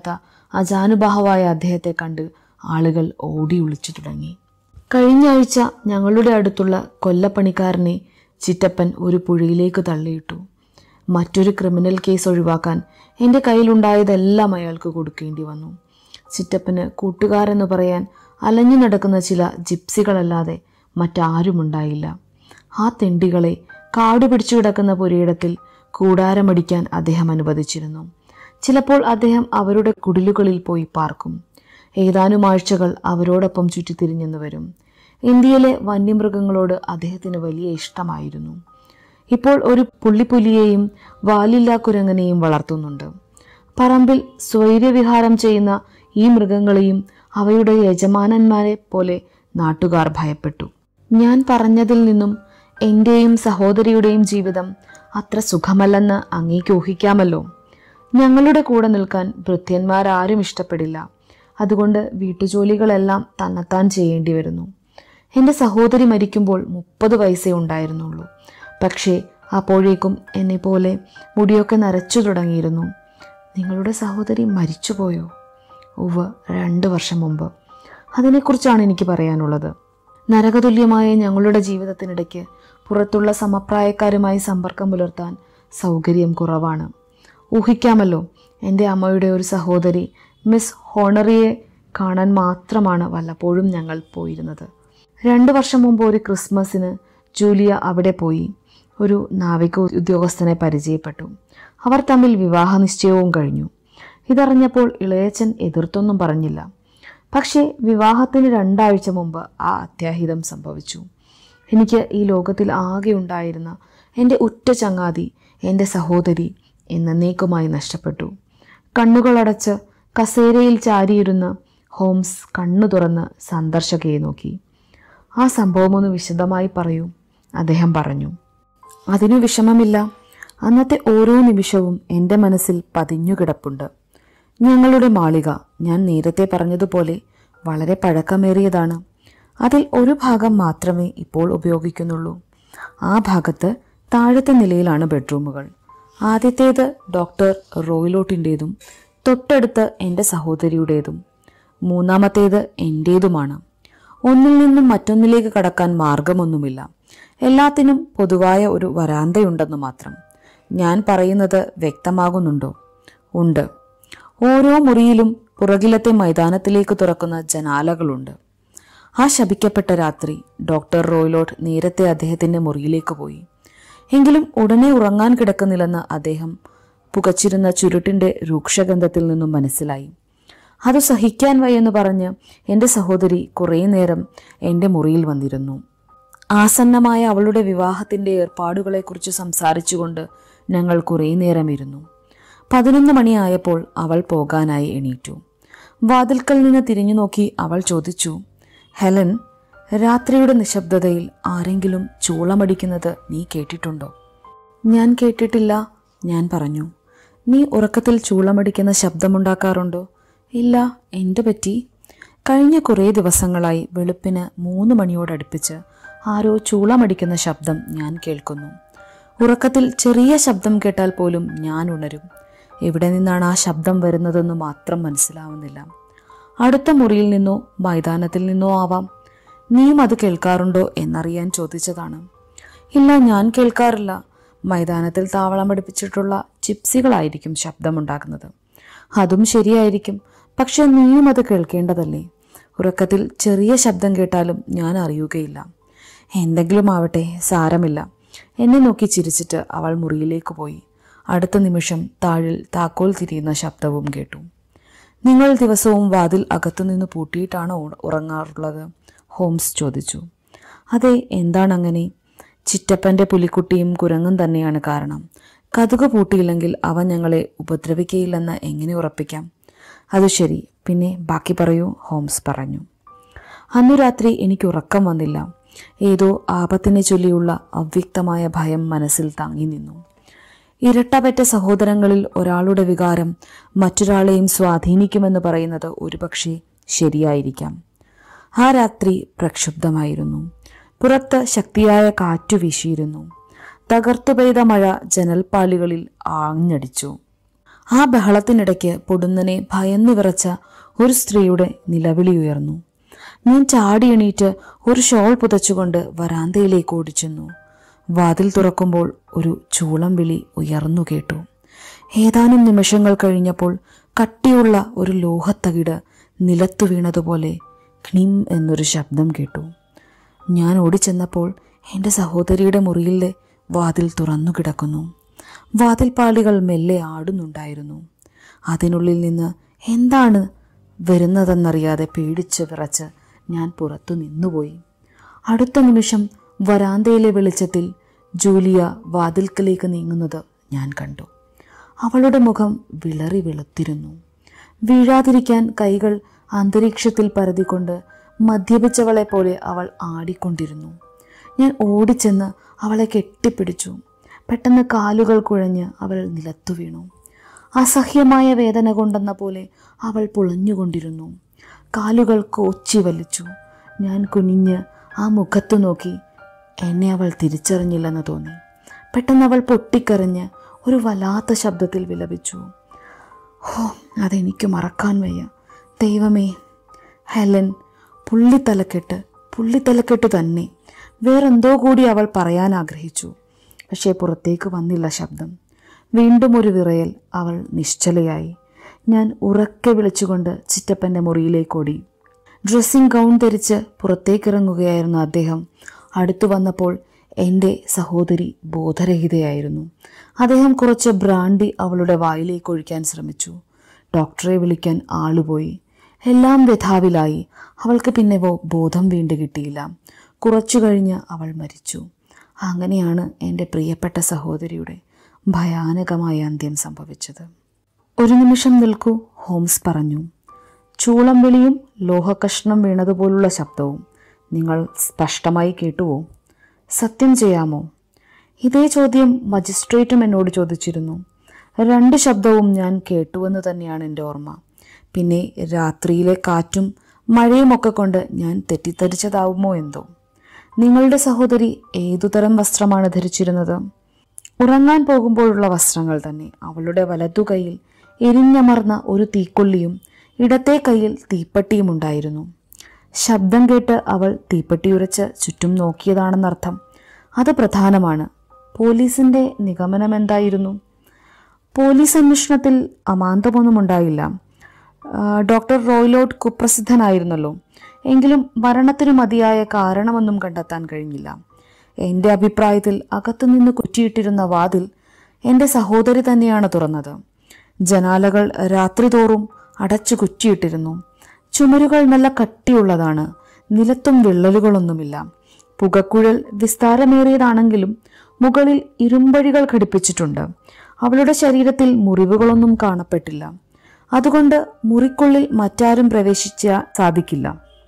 അജാനുബാഹുവായ അദ്ദേഹത്തെ കണ്ട് ആളുകൾ ഓടി ഒളിച്ചു തുടങ്ങി കഴിഞ്ഞ ആഴ്ച ഞങ്ങളുടെ അടുത്തുള്ള കൊല്ലപ്പണിക്കാരനെ ചിറ്റപ്പൻ ഒരു പുഴയിലേക്ക് തള്ളിയിട്ടു മറ്റൊരു ക്രിമിനൽ കേസ് ഒഴിവാക്കാൻ എൻ്റെ കയ്യിലുണ്ടായതെല്ലാം അയാൾക്ക് കൊടുക്കേണ്ടി വന്നു ചിറ്റപ്പന് കൂട്ടുകാരെന്ന് പറയാൻ അലഞ്ഞു നടക്കുന്ന ചില ജിപ്സികളല്ലാതെ മറ്റാരുമുണ്ടായില്ല ആ തെണ്ടികളെ കാടു പിടിച്ചു കിടക്കുന്ന പുരയിടത്തിൽ കൂടാരമടിക്കാൻ അദ്ദേഹം അനുവദിച്ചിരുന്നു ചിലപ്പോൾ അദ്ദേഹം അവരുടെ കുടിലുകളിൽ പോയി പാർക്കും ഏതാനും ആഴ്ചകൾ അവരോടൊപ്പം ചുറ്റിത്തിരിഞ്ഞെന്ന് വരും ഇന്ത്യയിലെ വന്യമൃഗങ്ങളോട് അദ്ദേഹത്തിന് വലിയ ഇഷ്ടമായിരുന്നു ഇപ്പോൾ ഒരു പുള്ളിപ്പുലിയെയും വാലില്ലാ കുരങ്ങനെയും വളർത്തുന്നുണ്ട് പറമ്പിൽ സ്വൈര്യവിഹാരം ചെയ്യുന്ന ഈ മൃഗങ്ങളെയും അവയുടെ യജമാനന്മാരെ പോലെ നാട്ടുകാർ ഭയപ്പെട്ടു ഞാൻ പറഞ്ഞതിൽ നിന്നും എൻ്റെയും സഹോദരിയുടെയും ജീവിതം അത്ര സുഖമല്ലെന്ന് അങ്ങേക്ക് ഊഹിക്കാമല്ലോ ഞങ്ങളുടെ കൂടെ നിൽക്കാൻ ഭൃത്യന്മാരാരും ഇഷ്ടപ്പെടില്ല അതുകൊണ്ട് വീട്ടുജോലികളെല്ലാം തന്നെത്താൻ ചെയ്യേണ്ടി വരുന്നു എൻ്റെ സഹോദരി മരിക്കുമ്പോൾ മുപ്പത് വയസ്സേ ഉണ്ടായിരുന്നുള്ളൂ പക്ഷേ അപ്പോഴേക്കും എന്നെ പോലെ മുടിയൊക്കെ നരച്ചു തുടങ്ങിയിരുന്നു നിങ്ങളുടെ സഹോദരി മരിച്ചുപോയോ ഉവ്വ് രണ്ട് വർഷം മുമ്പ് അതിനെക്കുറിച്ചാണ് എനിക്ക് പറയാനുള്ളത് നരകതുല്യമായ ഞങ്ങളുടെ ജീവിതത്തിനിടയ്ക്ക് പുറത്തുള്ള സമപ്രായക്കാരുമായി സമ്പർക്കം പുലർത്താൻ സൗകര്യം കുറവാണ് ഊഹിക്കാമല്ലോ എൻ്റെ അമ്മയുടെ ഒരു സഹോദരി മിസ് ഹോണറിയെ കാണാൻ മാത്രമാണ് വല്ലപ്പോഴും ഞങ്ങൾ പോയിരുന്നത് രണ്ട് വർഷം മുമ്പ് ഒരു ക്രിസ്മസിന് ജൂലിയ അവിടെ പോയി ഒരു നാവിക ഉദ്യോഗസ്ഥനെ പരിചയപ്പെട്ടു അവർ തമ്മിൽ വിവാഹ നിശ്ചയവും കഴിഞ്ഞു ഇതറിഞ്ഞപ്പോൾ ഇളയച്ചൻ എതിർത്തൊന്നും പറഞ്ഞില്ല പക്ഷേ വിവാഹത്തിന് രണ്ടാഴ്ച മുമ്പ് ആ അത്യാഹിതം സംഭവിച്ചു എനിക്ക് ഈ ലോകത്തിൽ ആകെ ഉണ്ടായിരുന്ന എൻ്റെ ഉറ്റ ചങ്ങാതി എൻ്റെ സഹോദരി എന്നേക്കുമായി നഷ്ടപ്പെട്ടു കണ്ണുകളടച്ച് കസേരയിൽ ചാരിയിരുന്ന് ഹോംസ് കണ്ണു തുറന്ന് സന്ദർശകയെ നോക്കി ആ സംഭവമൊന്ന് വിശദമായി പറയൂ അദ്ദേഹം പറഞ്ഞു അതിനു വിഷമമില്ല അന്നത്തെ ഓരോ നിമിഷവും എൻ്റെ മനസ്സിൽ പതിഞ്ഞു കിടപ്പുണ്ട് ഞങ്ങളുടെ മാളിക ഞാൻ നേരത്തെ പറഞ്ഞതുപോലെ വളരെ പഴക്കമേറിയതാണ് അതിൽ ഒരു ഭാഗം മാത്രമേ ഇപ്പോൾ ഉപയോഗിക്കുന്നുള്ളൂ ആ ഭാഗത്ത് താഴത്തെ നിലയിലാണ് ബെഡ്റൂമുകൾ ആദ്യത്തേത് ഡോക്ടർ റോയിലോട്ടിൻ്റേതും തൊട്ടടുത്ത് എൻ്റെ സഹോദരിയുടേതും മൂന്നാമത്തേത് എൻ്റേതുമാണ് ഒന്നിൽ നിന്നും മറ്റൊന്നിലേക്ക് കടക്കാൻ മാർഗമൊന്നുമില്ല എല്ലാത്തിനും പൊതുവായ ഒരു വരാന്തയുണ്ടെന്ന് മാത്രം ഞാൻ പറയുന്നത് വ്യക്തമാകുന്നുണ്ടോ ഉണ്ട് ഓരോ മുറിയിലും പുറകിലത്തെ മൈതാനത്തിലേക്ക് തുറക്കുന്ന ജനാലകളുണ്ട് ആ ശപിക്കപ്പെട്ട രാത്രി ഡോക്ടർ റോയിലോട്ട് നേരത്തെ അദ്ദേഹത്തിന്റെ മുറിയിലേക്ക് പോയി എങ്കിലും ഉടനെ ഉറങ്ങാൻ കിടക്കുന്നില്ലെന്ന് അദ്ദേഹം പുകച്ചിരുന്ന ചുരുട്ടിന്റെ രൂക്ഷഗന്ധത്തിൽ നിന്നും മനസ്സിലായി അത് സഹിക്കാൻ വയ്യെന്ന് പറഞ്ഞ് എൻ്റെ സഹോദരി കുറേ നേരം എൻ്റെ മുറിയിൽ വന്നിരുന്നു ആസന്നമായ അവളുടെ വിവാഹത്തിന്റെ ഏർപ്പാടുകളെക്കുറിച്ച് സംസാരിച്ചുകൊണ്ട് ഞങ്ങൾ കുറേ നേരം ഇരുന്നു പതിനൊന്ന് മണിയായപ്പോൾ അവൾ പോകാനായി എണീറ്റു വാതിൽക്കൽ നിന്ന് തിരിഞ്ഞു നോക്കി അവൾ ചോദിച്ചു ഹെലൻ രാത്രിയുടെ നിശബ്ദതയിൽ ആരെങ്കിലും ചൂളമടിക്കുന്നത് നീ കേട്ടിട്ടുണ്ടോ ഞാൻ കേട്ടിട്ടില്ല ഞാൻ പറഞ്ഞു നീ ഉറക്കത്തിൽ ചൂളമടിക്കുന്ന ശബ്ദമുണ്ടാക്കാറുണ്ടോ ഇല്ല എന്തു പറ്റി കഴിഞ്ഞ കുറേ ദിവസങ്ങളായി വെളുപ്പിന് മൂന്ന് മണിയോടടുപ്പിച്ച് ആരോ ചൂളമടിക്കുന്ന ശബ്ദം ഞാൻ കേൾക്കുന്നു ഉറക്കത്തിൽ ചെറിയ ശബ്ദം കേട്ടാൽ പോലും ഞാൻ ഉണരും എവിടെ നിന്നാണ് ആ ശബ്ദം വരുന്നതെന്ന് മാത്രം മനസ്സിലാവുന്നില്ല അടുത്ത മുറിയിൽ നിന്നോ മൈതാനത്തിൽ നിന്നോ ആവാം നീയും അത് കേൾക്കാറുണ്ടോ എന്നറിയാൻ ചോദിച്ചതാണ് ഇല്ല ഞാൻ കേൾക്കാറില്ല മൈതാനത്തിൽ താവളമടിപ്പിച്ചിട്ടുള്ള ചിപ്സികളായിരിക്കും ശബ്ദമുണ്ടാക്കുന്നത് അതും ശരിയായിരിക്കും പക്ഷെ നീയും അത് കേൾക്കേണ്ടതല്ലേ ഉറക്കത്തിൽ ചെറിയ ശബ്ദം കേട്ടാലും ഞാൻ അറിയുകയില്ല എന്തെങ്കിലും ആവട്ടെ സാരമില്ല എന്നെ നോക്കി ചിരിച്ചിട്ട് അവൾ മുറിയിലേക്ക് പോയി അടുത്ത നിമിഷം താഴിൽ താക്കോൽ തിരിയുന്ന ശബ്ദവും കേട്ടു നിങ്ങൾ ദിവസവും വാതിൽ അകത്തുനിന്ന് പൂട്ടിയിട്ടാണോ ഉ- ഉറങ്ങാറുള്ളത് ഹോംസ് ചോദിച്ചു അതെ എന്താണ് അങ്ങനെ ചിറ്റപ്പന്റെ പുലിക്കുട്ടിയും കുരങ്ങും തന്നെയാണ് കാരണം കതുക് പൂട്ടിയില്ലെങ്കിൽ അവ ഞങ്ങളെ ഉപദ്രവിക്കയില്ലെന്ന് എങ്ങനെ ഉറപ്പിക്കാം അത് ശരി പിന്നെ ബാക്കി പറയൂ ഹോംസ് പറഞ്ഞു അന്നു രാത്രി എനിക്ക് ഉറക്കം വന്നില്ല ഏതോ ആപത്തിനെ ചൊല്ലിയുള്ള അവ്യക്തമായ ഭയം മനസ്സിൽ തങ്ങി നിന്നു ഇരട്ടപെറ്റ സഹോദരങ്ങളിൽ ഒരാളുടെ വികാരം മറ്റൊരാളെയും സ്വാധീനിക്കുമെന്ന് പറയുന്നത് ഒരുപക്ഷെ ശരിയായിരിക്കാം ആ രാത്രി പ്രക്ഷുബ്ധമായിരുന്നു പുറത്ത് ശക്തിയായ കാറ്റു വീശിയിരുന്നു തകർത്തു പെയ്ത മഴ ജനൽപ്പാളികളിൽ ആഞ്ഞടിച്ചു ആ ബഹളത്തിനിടയ്ക്ക് പൊടുന്നനെ ഭയന്നു വിറച്ച ഒരു സ്ത്രീയുടെ നിലവിളി ഉയർന്നു ഞാൻ ചാടി എണീറ്റ് ഒരു ഷോൾ പുതച്ചുകൊണ്ട് വരാന്തയിലേക്ക് ഓടിച്ചെന്നു വാതിൽ തുറക്കുമ്പോൾ ഒരു ചൂളം വിളി ഉയർന്നു കേട്ടു ഏതാനും നിമിഷങ്ങൾ കഴിഞ്ഞപ്പോൾ കട്ടിയുള്ള ഒരു ലോഹത്തകിട് നിലത്തു വീണതുപോലെ ക്നിം എന്നൊരു ശബ്ദം കേട്ടു ഞാൻ ഓടിച്ചെന്നപ്പോൾ എൻ്റെ സഹോദരിയുടെ മുറിയിലെ വാതിൽ തുറന്നു കിടക്കുന്നു വാതിൽപ്പാളികൾ മെല്ലെ ആടുന്നുണ്ടായിരുന്നു അതിനുള്ളിൽ നിന്ന് എന്താണ് വരുന്നതെന്നറിയാതെ പേടിച്ച് വിറച്ച് ഞാൻ പുറത്തു നിന്നുപോയി അടുത്ത നിമിഷം വരാന്തയിലെ വെളിച്ചത്തിൽ ജൂലിയ വാതിൽക്കലേക്ക് നീങ്ങുന്നത് ഞാൻ കണ്ടു അവളുടെ മുഖം വിളറി വെളുത്തിരുന്നു വീഴാതിരിക്കാൻ കൈകൾ അന്തരീക്ഷത്തിൽ പരതിക്കൊണ്ട് മദ്യപിച്ചവളെ പോലെ അവൾ ആടിക്കൊണ്ടിരുന്നു ഞാൻ ഓടിച്ചെന്ന് അവളെ കെട്ടിപ്പിടിച്ചു പെട്ടെന്ന് കാലുകൾ കുഴഞ്ഞ് അവൾ നിലത്തു വീണു അസഹ്യമായ വേദന കൊണ്ടെന്ന പോലെ അവൾ പുളഞ്ഞുകൊണ്ടിരുന്നു കാലുകൾ കോച്ചി വലിച്ചു ഞാൻ കുനിഞ്ഞ് ആ മുഖത്തു നോക്കി എന്നെ അവൾ തിരിച്ചറിഞ്ഞില്ലെന്ന് തോന്നി പെട്ടെന്ന് അവൾ പൊട്ടിക്കരഞ്ഞ് ഒരു വല്ലാത്ത ശബ്ദത്തിൽ വിലപിച്ചു ഹോ അതെനിക്ക് മറക്കാൻ വയ്യ ദൈവമേ ഹെലൻ പുള്ളിത്തലക്കെട്ട് പുള്ളിത്തലക്കെട്ട് തന്നെ വേറെന്തോ കൂടി അവൾ പറയാൻ ആഗ്രഹിച്ചു പക്ഷേ പുറത്തേക്ക് വന്നില്ല ശബ്ദം വീണ്ടും ഒരു വിറയൽ അവൾ നിശ്ചലയായി ഞാൻ ഉറക്കെ വിളിച്ചുകൊണ്ട് ചിറ്റപ്പൻ്റെ മുറിയിലേക്ക് ഓടി ഡ്രസ്സിംഗ് ഗൗൺ ധരിച്ച് പുറത്തേക്കിറങ്ങുകയായിരുന്നു അദ്ദേഹം അടുത്തു വന്നപ്പോൾ എൻ്റെ സഹോദരി ബോധരഹിതയായിരുന്നു അദ്ദേഹം കുറച്ച് ബ്രാൻഡി അവളുടെ വായിലേക്ക് ഒഴിക്കാൻ ശ്രമിച്ചു ഡോക്ടറെ വിളിക്കാൻ ആളുപോയി എല്ലാം വ്യഥാവിലായി അവൾക്ക് പിന്നെ ബോ- ബോധം വീണ്ടു കിട്ടിയില്ല കുറച്ചു കഴിഞ്ഞ് അവൾ മരിച്ചു അങ്ങനെയാണ് എൻ്റെ പ്രിയപ്പെട്ട സഹോദരിയുടെ ഭയാനകമായ അന്ത്യം സംഭവിച്ചത് ഒരു നിമിഷം നിൽക്കൂ ഹോംസ് പറഞ്ഞു ചൂളം വിളിയും ലോഹകഷ്ണം വീണതുപോലുള്ള ശബ്ദവും നിങ്ങൾ സ്പഷ്ടമായി കേട്ടുവോ സത്യം ചെയ്യാമോ ഇതേ ചോദ്യം മജിസ്ട്രേറ്റും എന്നോട് ചോദിച്ചിരുന്നു രണ്ട് ശബ്ദവും ഞാൻ കേട്ടുവെന്ന് തന്നെയാണ് എൻ്റെ ഓർമ്മ പിന്നെ രാത്രിയിലെ കാറ്റും മഴയുമൊക്കെ കൊണ്ട് ഞാൻ തെറ്റിദ്ധരിച്ചതാവുമോ എന്തോ നിങ്ങളുടെ സഹോദരി ഏതുതരം വസ്ത്രമാണ് ധരിച്ചിരുന്നത് ഉറങ്ങാൻ പോകുമ്പോഴുള്ള വസ്ത്രങ്ങൾ തന്നെ അവളുടെ വലതു കൈയിൽ എരിഞ്ഞമർന്ന ഒരു തീക്കൊള്ളിയും ഇടത്തെ കൈയിൽ തീപ്പട്ടിയും ഉണ്ടായിരുന്നു ശബ്ദം കേട്ട് അവൾ തീപ്പട്ടിയുരച്ച് ചുറ്റും നോക്കിയതാണെന്നർത്ഥം അത് പ്രധാനമാണ് പോലീസിന്റെ നിഗമനം എന്തായിരുന്നു പോലീസ് അന്വേഷണത്തിൽ അമാന്തമൊന്നും ഉണ്ടായില്ല ആ, ഡോക്ടർ റോയ്ലോട്ട് കുപ്രസിദ്ധനായിരുന്നല്ലോ എങ്കിലും മരണത്തിനു മതിയായ കാരണമൊന്നും കണ്ടെത്താൻ കഴിഞ്ഞില്ല എൻ്റെ അഭിപ്രായത്തിൽ അകത്തുനിന്ന് കുറ്റിയിട്ടിരുന്ന വാതിൽ എൻ്റെ സഹോദരി തന്നെയാണ് തുറന്നത് ജനാലകൾ രാത്രിതോറും അടച്ചു കുറ്റിയിട്ടിരുന്നു ചുമരുകൾ നല്ല കട്ടിയുള്ളതാണ് നിലത്തും വിള്ളലുകളൊന്നുമില്ല പുകക്കുഴൽ വിസ്താരമേറിയതാണെങ്കിലും മുകളിൽ ഇരുമ്പഴികൾ ഘടിപ്പിച്ചിട്ടുണ്ട് അവളുടെ ശരീരത്തിൽ മുറിവുകളൊന്നും കാണപ്പെട്ടില്ല അതുകൊണ്ട് മുറിക്കുള്ളിൽ മറ്റാരും പ്രവേശിച്ച സാധിക്കില്ല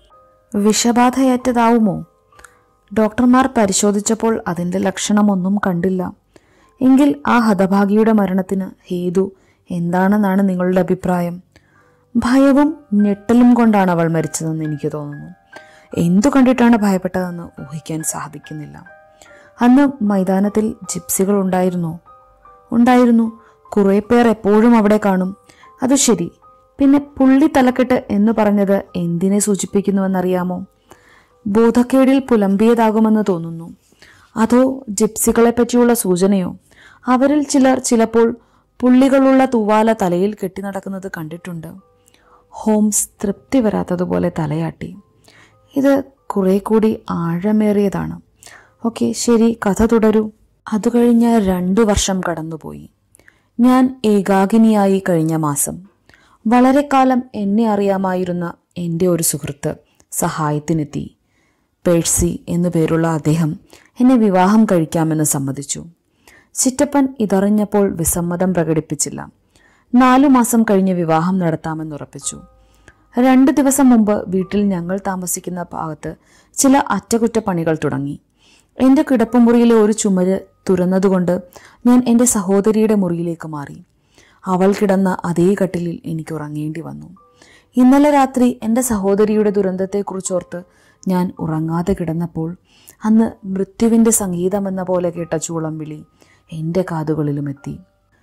വിഷബാധയേറ്റതാവുമോ ഡോക്ടർമാർ പരിശോധിച്ചപ്പോൾ അതിന്റെ ലക്ഷണമൊന്നും കണ്ടില്ല എങ്കിൽ ആ ഹതഭാഗിയുടെ മരണത്തിന് ഹേതു എന്താണെന്നാണ് നിങ്ങളുടെ അഭിപ്രായം ഭയവും ഞെട്ടലും കൊണ്ടാണ് അവൾ മരിച്ചതെന്ന് എനിക്ക് തോന്നുന്നു എന്തു കണ്ടിട്ടാണ് ഭയപ്പെട്ടതെന്ന് ഊഹിക്കാൻ സാധിക്കുന്നില്ല അന്ന് മൈതാനത്തിൽ ജിപ്സികൾ ഉണ്ടായിരുന്നോ ഉണ്ടായിരുന്നു കുറേ പേർ എപ്പോഴും അവിടെ കാണും അത് ശരി പിന്നെ പുള്ളി തലക്കെട്ട് എന്ന് പറഞ്ഞത് എന്തിനെ സൂചിപ്പിക്കുന്നുവെന്നറിയാമോ ബോധക്കേടിൽ പുലമ്പിയതാകുമെന്ന് തോന്നുന്നു അതോ ജിപ്സികളെ പറ്റിയുള്ള സൂചനയോ അവരിൽ ചിലർ ചിലപ്പോൾ പുള്ളികളുള്ള തൂവാല തലയിൽ കെട്ടി നടക്കുന്നത് കണ്ടിട്ടുണ്ട് ഹോംസ് തൃപ്തി വരാത്തതുപോലെ തലയാട്ടി ഇത് കുറെ കൂടി ആഴമേറിയതാണ് ഓക്കെ ശരി കഥ തുടരൂ അത് കഴിഞ്ഞ് രണ്ടു വർഷം കടന്നുപോയി ഞാൻ ഏകാകിനിയായി കഴിഞ്ഞ മാസം വളരെ കാലം എന്നെ അറിയാമായിരുന്ന എൻ്റെ ഒരു സുഹൃത്ത് സഹായത്തിനെത്തി പേഴ്സി എന്നു പേരുള്ള അദ്ദേഹം എന്നെ വിവാഹം കഴിക്കാമെന്ന് സമ്മതിച്ചു ചിറ്റപ്പൻ ഇതറിഞ്ഞപ്പോൾ വിസമ്മതം പ്രകടിപ്പിച്ചില്ല നാലു മാസം കഴിഞ്ഞ് വിവാഹം നടത്താമെന്നുറപ്പിച്ചു രണ്ട് ദിവസം മുമ്പ് വീട്ടിൽ ഞങ്ങൾ താമസിക്കുന്ന ഭാഗത്ത് ചില അറ്റകുറ്റപ്പണികൾ തുടങ്ങി എൻ്റെ കിടപ്പുമുറിയിലെ ഒരു ചുമര് തുറന്നതുകൊണ്ട് ഞാൻ എൻ്റെ സഹോദരിയുടെ മുറിയിലേക്ക് മാറി അവൾ കിടന്ന അതേ കട്ടിലിൽ എനിക്ക് ഉറങ്ങേണ്ടി വന്നു ഇന്നലെ രാത്രി എൻ്റെ സഹോദരിയുടെ ദുരന്തത്തെക്കുറിച്ചോർത്ത് ഞാൻ ഉറങ്ങാതെ കിടന്നപ്പോൾ അന്ന് മൃത്യുവിൻ്റെ സംഗീതമെന്ന പോലെ കേട്ട ചൂളം വിളി എൻ്റെ കാതുകളിലും എത്തി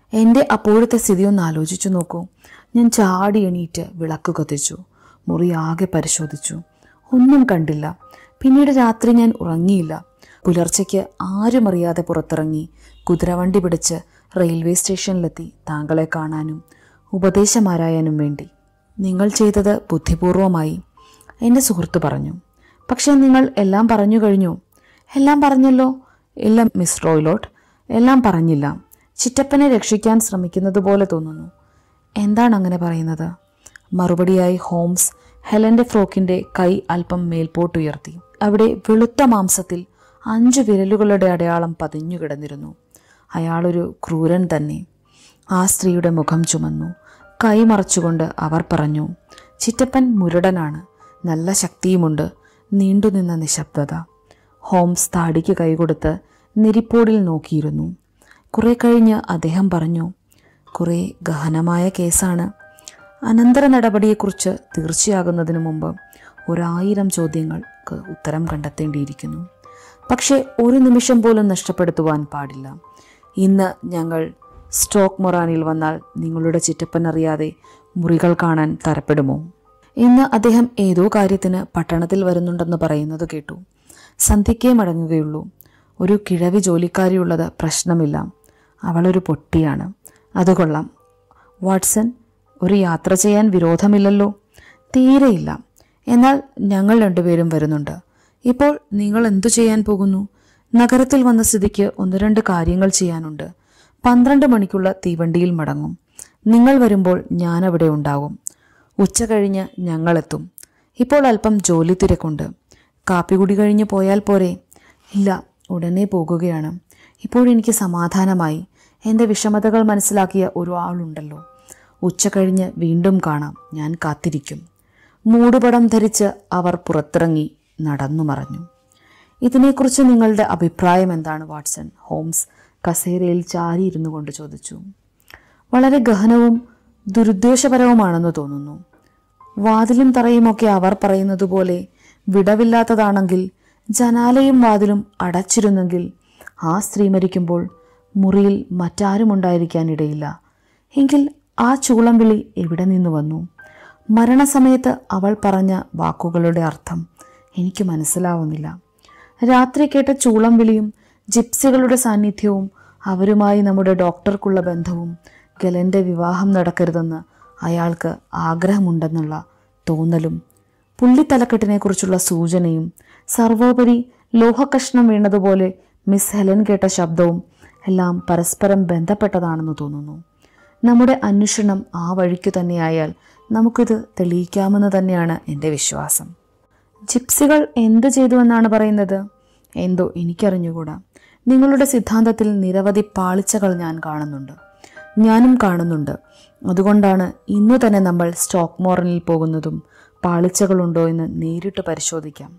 എൻ്റെ അപ്പോഴത്തെ സ്ഥിതി ഒന്ന് ആലോചിച്ചു നോക്കൂ ഞാൻ ചാടി എണീറ്റ് വിളക്ക് കത്തിച്ചു മുറി ആകെ പരിശോധിച്ചു ഒന്നും കണ്ടില്ല പിന്നീട് രാത്രി ഞാൻ ഉറങ്ങിയില്ല പുലർച്ചയ്ക്ക് ആരും അറിയാതെ പുറത്തിറങ്ങി കുതിരവണ്ടി പിടിച്ച് റെയിൽവേ സ്റ്റേഷനിലെത്തി താങ്കളെ കാണാനും ഉപദേശമാരായാനും വേണ്ടി നിങ്ങൾ ചെയ്തത് ബുദ്ധിപൂർവമായി എൻ്റെ സുഹൃത്ത് പറഞ്ഞു പക്ഷേ നിങ്ങൾ എല്ലാം പറഞ്ഞു കഴിഞ്ഞു എല്ലാം പറഞ്ഞല്ലോ ഇല്ല മിസ് റോയ്ലോട്ട് എല്ലാം പറഞ്ഞില്ല ചിറ്റപ്പനെ രക്ഷിക്കാൻ ശ്രമിക്കുന്നത് പോലെ തോന്നുന്നു എന്താണ് അങ്ങനെ പറയുന്നത് മറുപടിയായി ഹോംസ് ഹെലന്റെ ഫ്രോക്കിന്റെ കൈ അല്പം മേൽപോട്ടുയർത്തി അവിടെ വെളുത്ത മാംസത്തിൽ അഞ്ചു വിരലുകളുടെ അടയാളം പതിഞ്ഞു കിടന്നിരുന്നു അയാളൊരു ക്രൂരൻ തന്നെ ആ സ്ത്രീയുടെ മുഖം ചുമന്നു കൈ മറച്ചുകൊണ്ട് അവർ പറഞ്ഞു ചിറ്റപ്പൻ മുരടനാണ് നല്ല ശക്തിയുമുണ്ട് നീണ്ടുനിന്ന നിശബ്ദത ഹോംസ് താടിക്ക് കൈകൊടുത്ത് നിരിപ്പോടിൽ നോക്കിയിരുന്നു കുറെ കഴിഞ്ഞ് അദ്ദേഹം പറഞ്ഞു കുറെ ഗഹനമായ കേസാണ് അനന്തര നടപടിയെക്കുറിച്ച് തീർച്ചയാകുന്നതിന് മുമ്പ് ഒരായിരം ചോദ്യങ്ങൾക്ക് ഉത്തരം കണ്ടെത്തേണ്ടിയിരിക്കുന്നു പക്ഷേ ഒരു നിമിഷം പോലും നഷ്ടപ്പെടുത്തുവാൻ പാടില്ല ഇന്ന് ഞങ്ങൾ സ്റ്റോക്ക് മൊറാനിൽ വന്നാൽ നിങ്ങളുടെ ചിറ്റപ്പൻ അറിയാതെ മുറികൾ കാണാൻ തരപ്പെടുമോ ഇന്ന് അദ്ദേഹം ഏതോ കാര്യത്തിന് പട്ടണത്തിൽ വരുന്നുണ്ടെന്ന് പറയുന്നത് കേട്ടു സന്ധ്യയ്ക്കേ മടങ്ങുകയുള്ളൂ ഒരു കിഴവി ജോലിക്കാരിയുള്ളത് പ്രശ്നമില്ല അവളൊരു പൊട്ടിയാണ് അത് കൊള്ളാം വാട്സൺ ഒരു യാത്ര ചെയ്യാൻ വിരോധമില്ലല്ലോ തീരെയില്ല എന്നാൽ ഞങ്ങൾ രണ്ടുപേരും വരുന്നുണ്ട് ഇപ്പോൾ നിങ്ങൾ എന്തു ചെയ്യാൻ പോകുന്നു നഗരത്തിൽ വന്ന സ്ഥിതിക്ക് ഒന്ന് രണ്ട് കാര്യങ്ങൾ ചെയ്യാനുണ്ട് പന്ത്രണ്ട് മണിക്കുള്ള തീവണ്ടിയിൽ മടങ്ങും നിങ്ങൾ വരുമ്പോൾ ഞാൻ അവിടെ ഉണ്ടാകും ഉച്ച കഴിഞ്ഞ് ഞങ്ങളെത്തും ഇപ്പോൾ അല്പം ജോലി തിരക്കുണ്ട് കാപ്പികുടി കഴിഞ്ഞ് പോയാൽ പോരെ ഇല്ല ഉടനെ പോകുകയാണ് ഇപ്പോഴെനിക്ക് സമാധാനമായി എൻ്റെ വിഷമതകൾ മനസ്സിലാക്കിയ ഒരു ആളുണ്ടല്ലോ ഉച്ച കഴിഞ്ഞ് വീണ്ടും കാണാം ഞാൻ കാത്തിരിക്കും മൂടുപടം ധരിച്ച് അവർ പുറത്തിറങ്ങി നടന്നു മറഞ്ഞു ഇതിനെക്കുറിച്ച് നിങ്ങളുടെ അഭിപ്രായം എന്താണ് വാട്സൺ ഹോംസ് കസേരയിൽ ചാരിയിരുന്നു കൊണ്ട് ചോദിച്ചു വളരെ ഗഹനവും ദുരുദ്ദേശപരവുമാണെന്ന് തോന്നുന്നു വാതിലും തറയുമൊക്കെ അവർ പറയുന്നത് പോലെ വിടവില്ലാത്തതാണെങ്കിൽ ജനാലയും വാതിലും അടച്ചിരുന്നെങ്കിൽ ആ സ്ത്രീ മരിക്കുമ്പോൾ മുറിയിൽ മറ്റാരും ഉണ്ടായിരിക്കാനിടയില്ല എങ്കിൽ ആ ചൂളം വിളി എവിടെ നിന്ന് വന്നു മരണസമയത്ത് അവൾ പറഞ്ഞ വാക്കുകളുടെ അർത്ഥം എനിക്ക് മനസ്സിലാവുന്നില്ല രാത്രി കേട്ട ചൂളം വിളിയും ജിപ്സികളുടെ സാന്നിധ്യവും അവരുമായി നമ്മുടെ ഡോക്ടർക്കുള്ള ബന്ധവും ഗലന്റെ വിവാഹം നടക്കരുതെന്ന് അയാൾക്ക് ആഗ്രഹമുണ്ടെന്നുള്ള തോന്നലും പുള്ളിത്തലക്കെട്ടിനെക്കുറിച്ചുള്ള സൂചനയും സർവോപരി ലോഹകഷ്ണം വീണതുപോലെ മിസ് ഹെലൻ കേട്ട ശബ്ദവും എല്ലാം പരസ്പരം ബന്ധപ്പെട്ടതാണെന്ന് തോന്നുന്നു നമ്മുടെ അന്വേഷണം ആ വഴിക്കു തന്നെയായാൽ നമുക്കിത് തെളിയിക്കാമെന്ന് തന്നെയാണ് എൻ്റെ വിശ്വാസം ജിപ്സികൾ എന്ത് ചെയ്തു എന്നാണ് പറയുന്നത് എന്തോ എനിക്കറിഞ്ഞുകൂടാ നിങ്ങളുടെ സിദ്ധാന്തത്തിൽ നിരവധി പാളിച്ചകൾ ഞാൻ കാണുന്നുണ്ട് ഞാനും കാണുന്നുണ്ട് അതുകൊണ്ടാണ് ഇന്നു തന്നെ നമ്മൾ സ്റ്റോക്ക് മോർണിൽ പോകുന്നതും പാളിച്ചകളുണ്ടോ എന്ന് നേരിട്ട് പരിശോധിക്കാം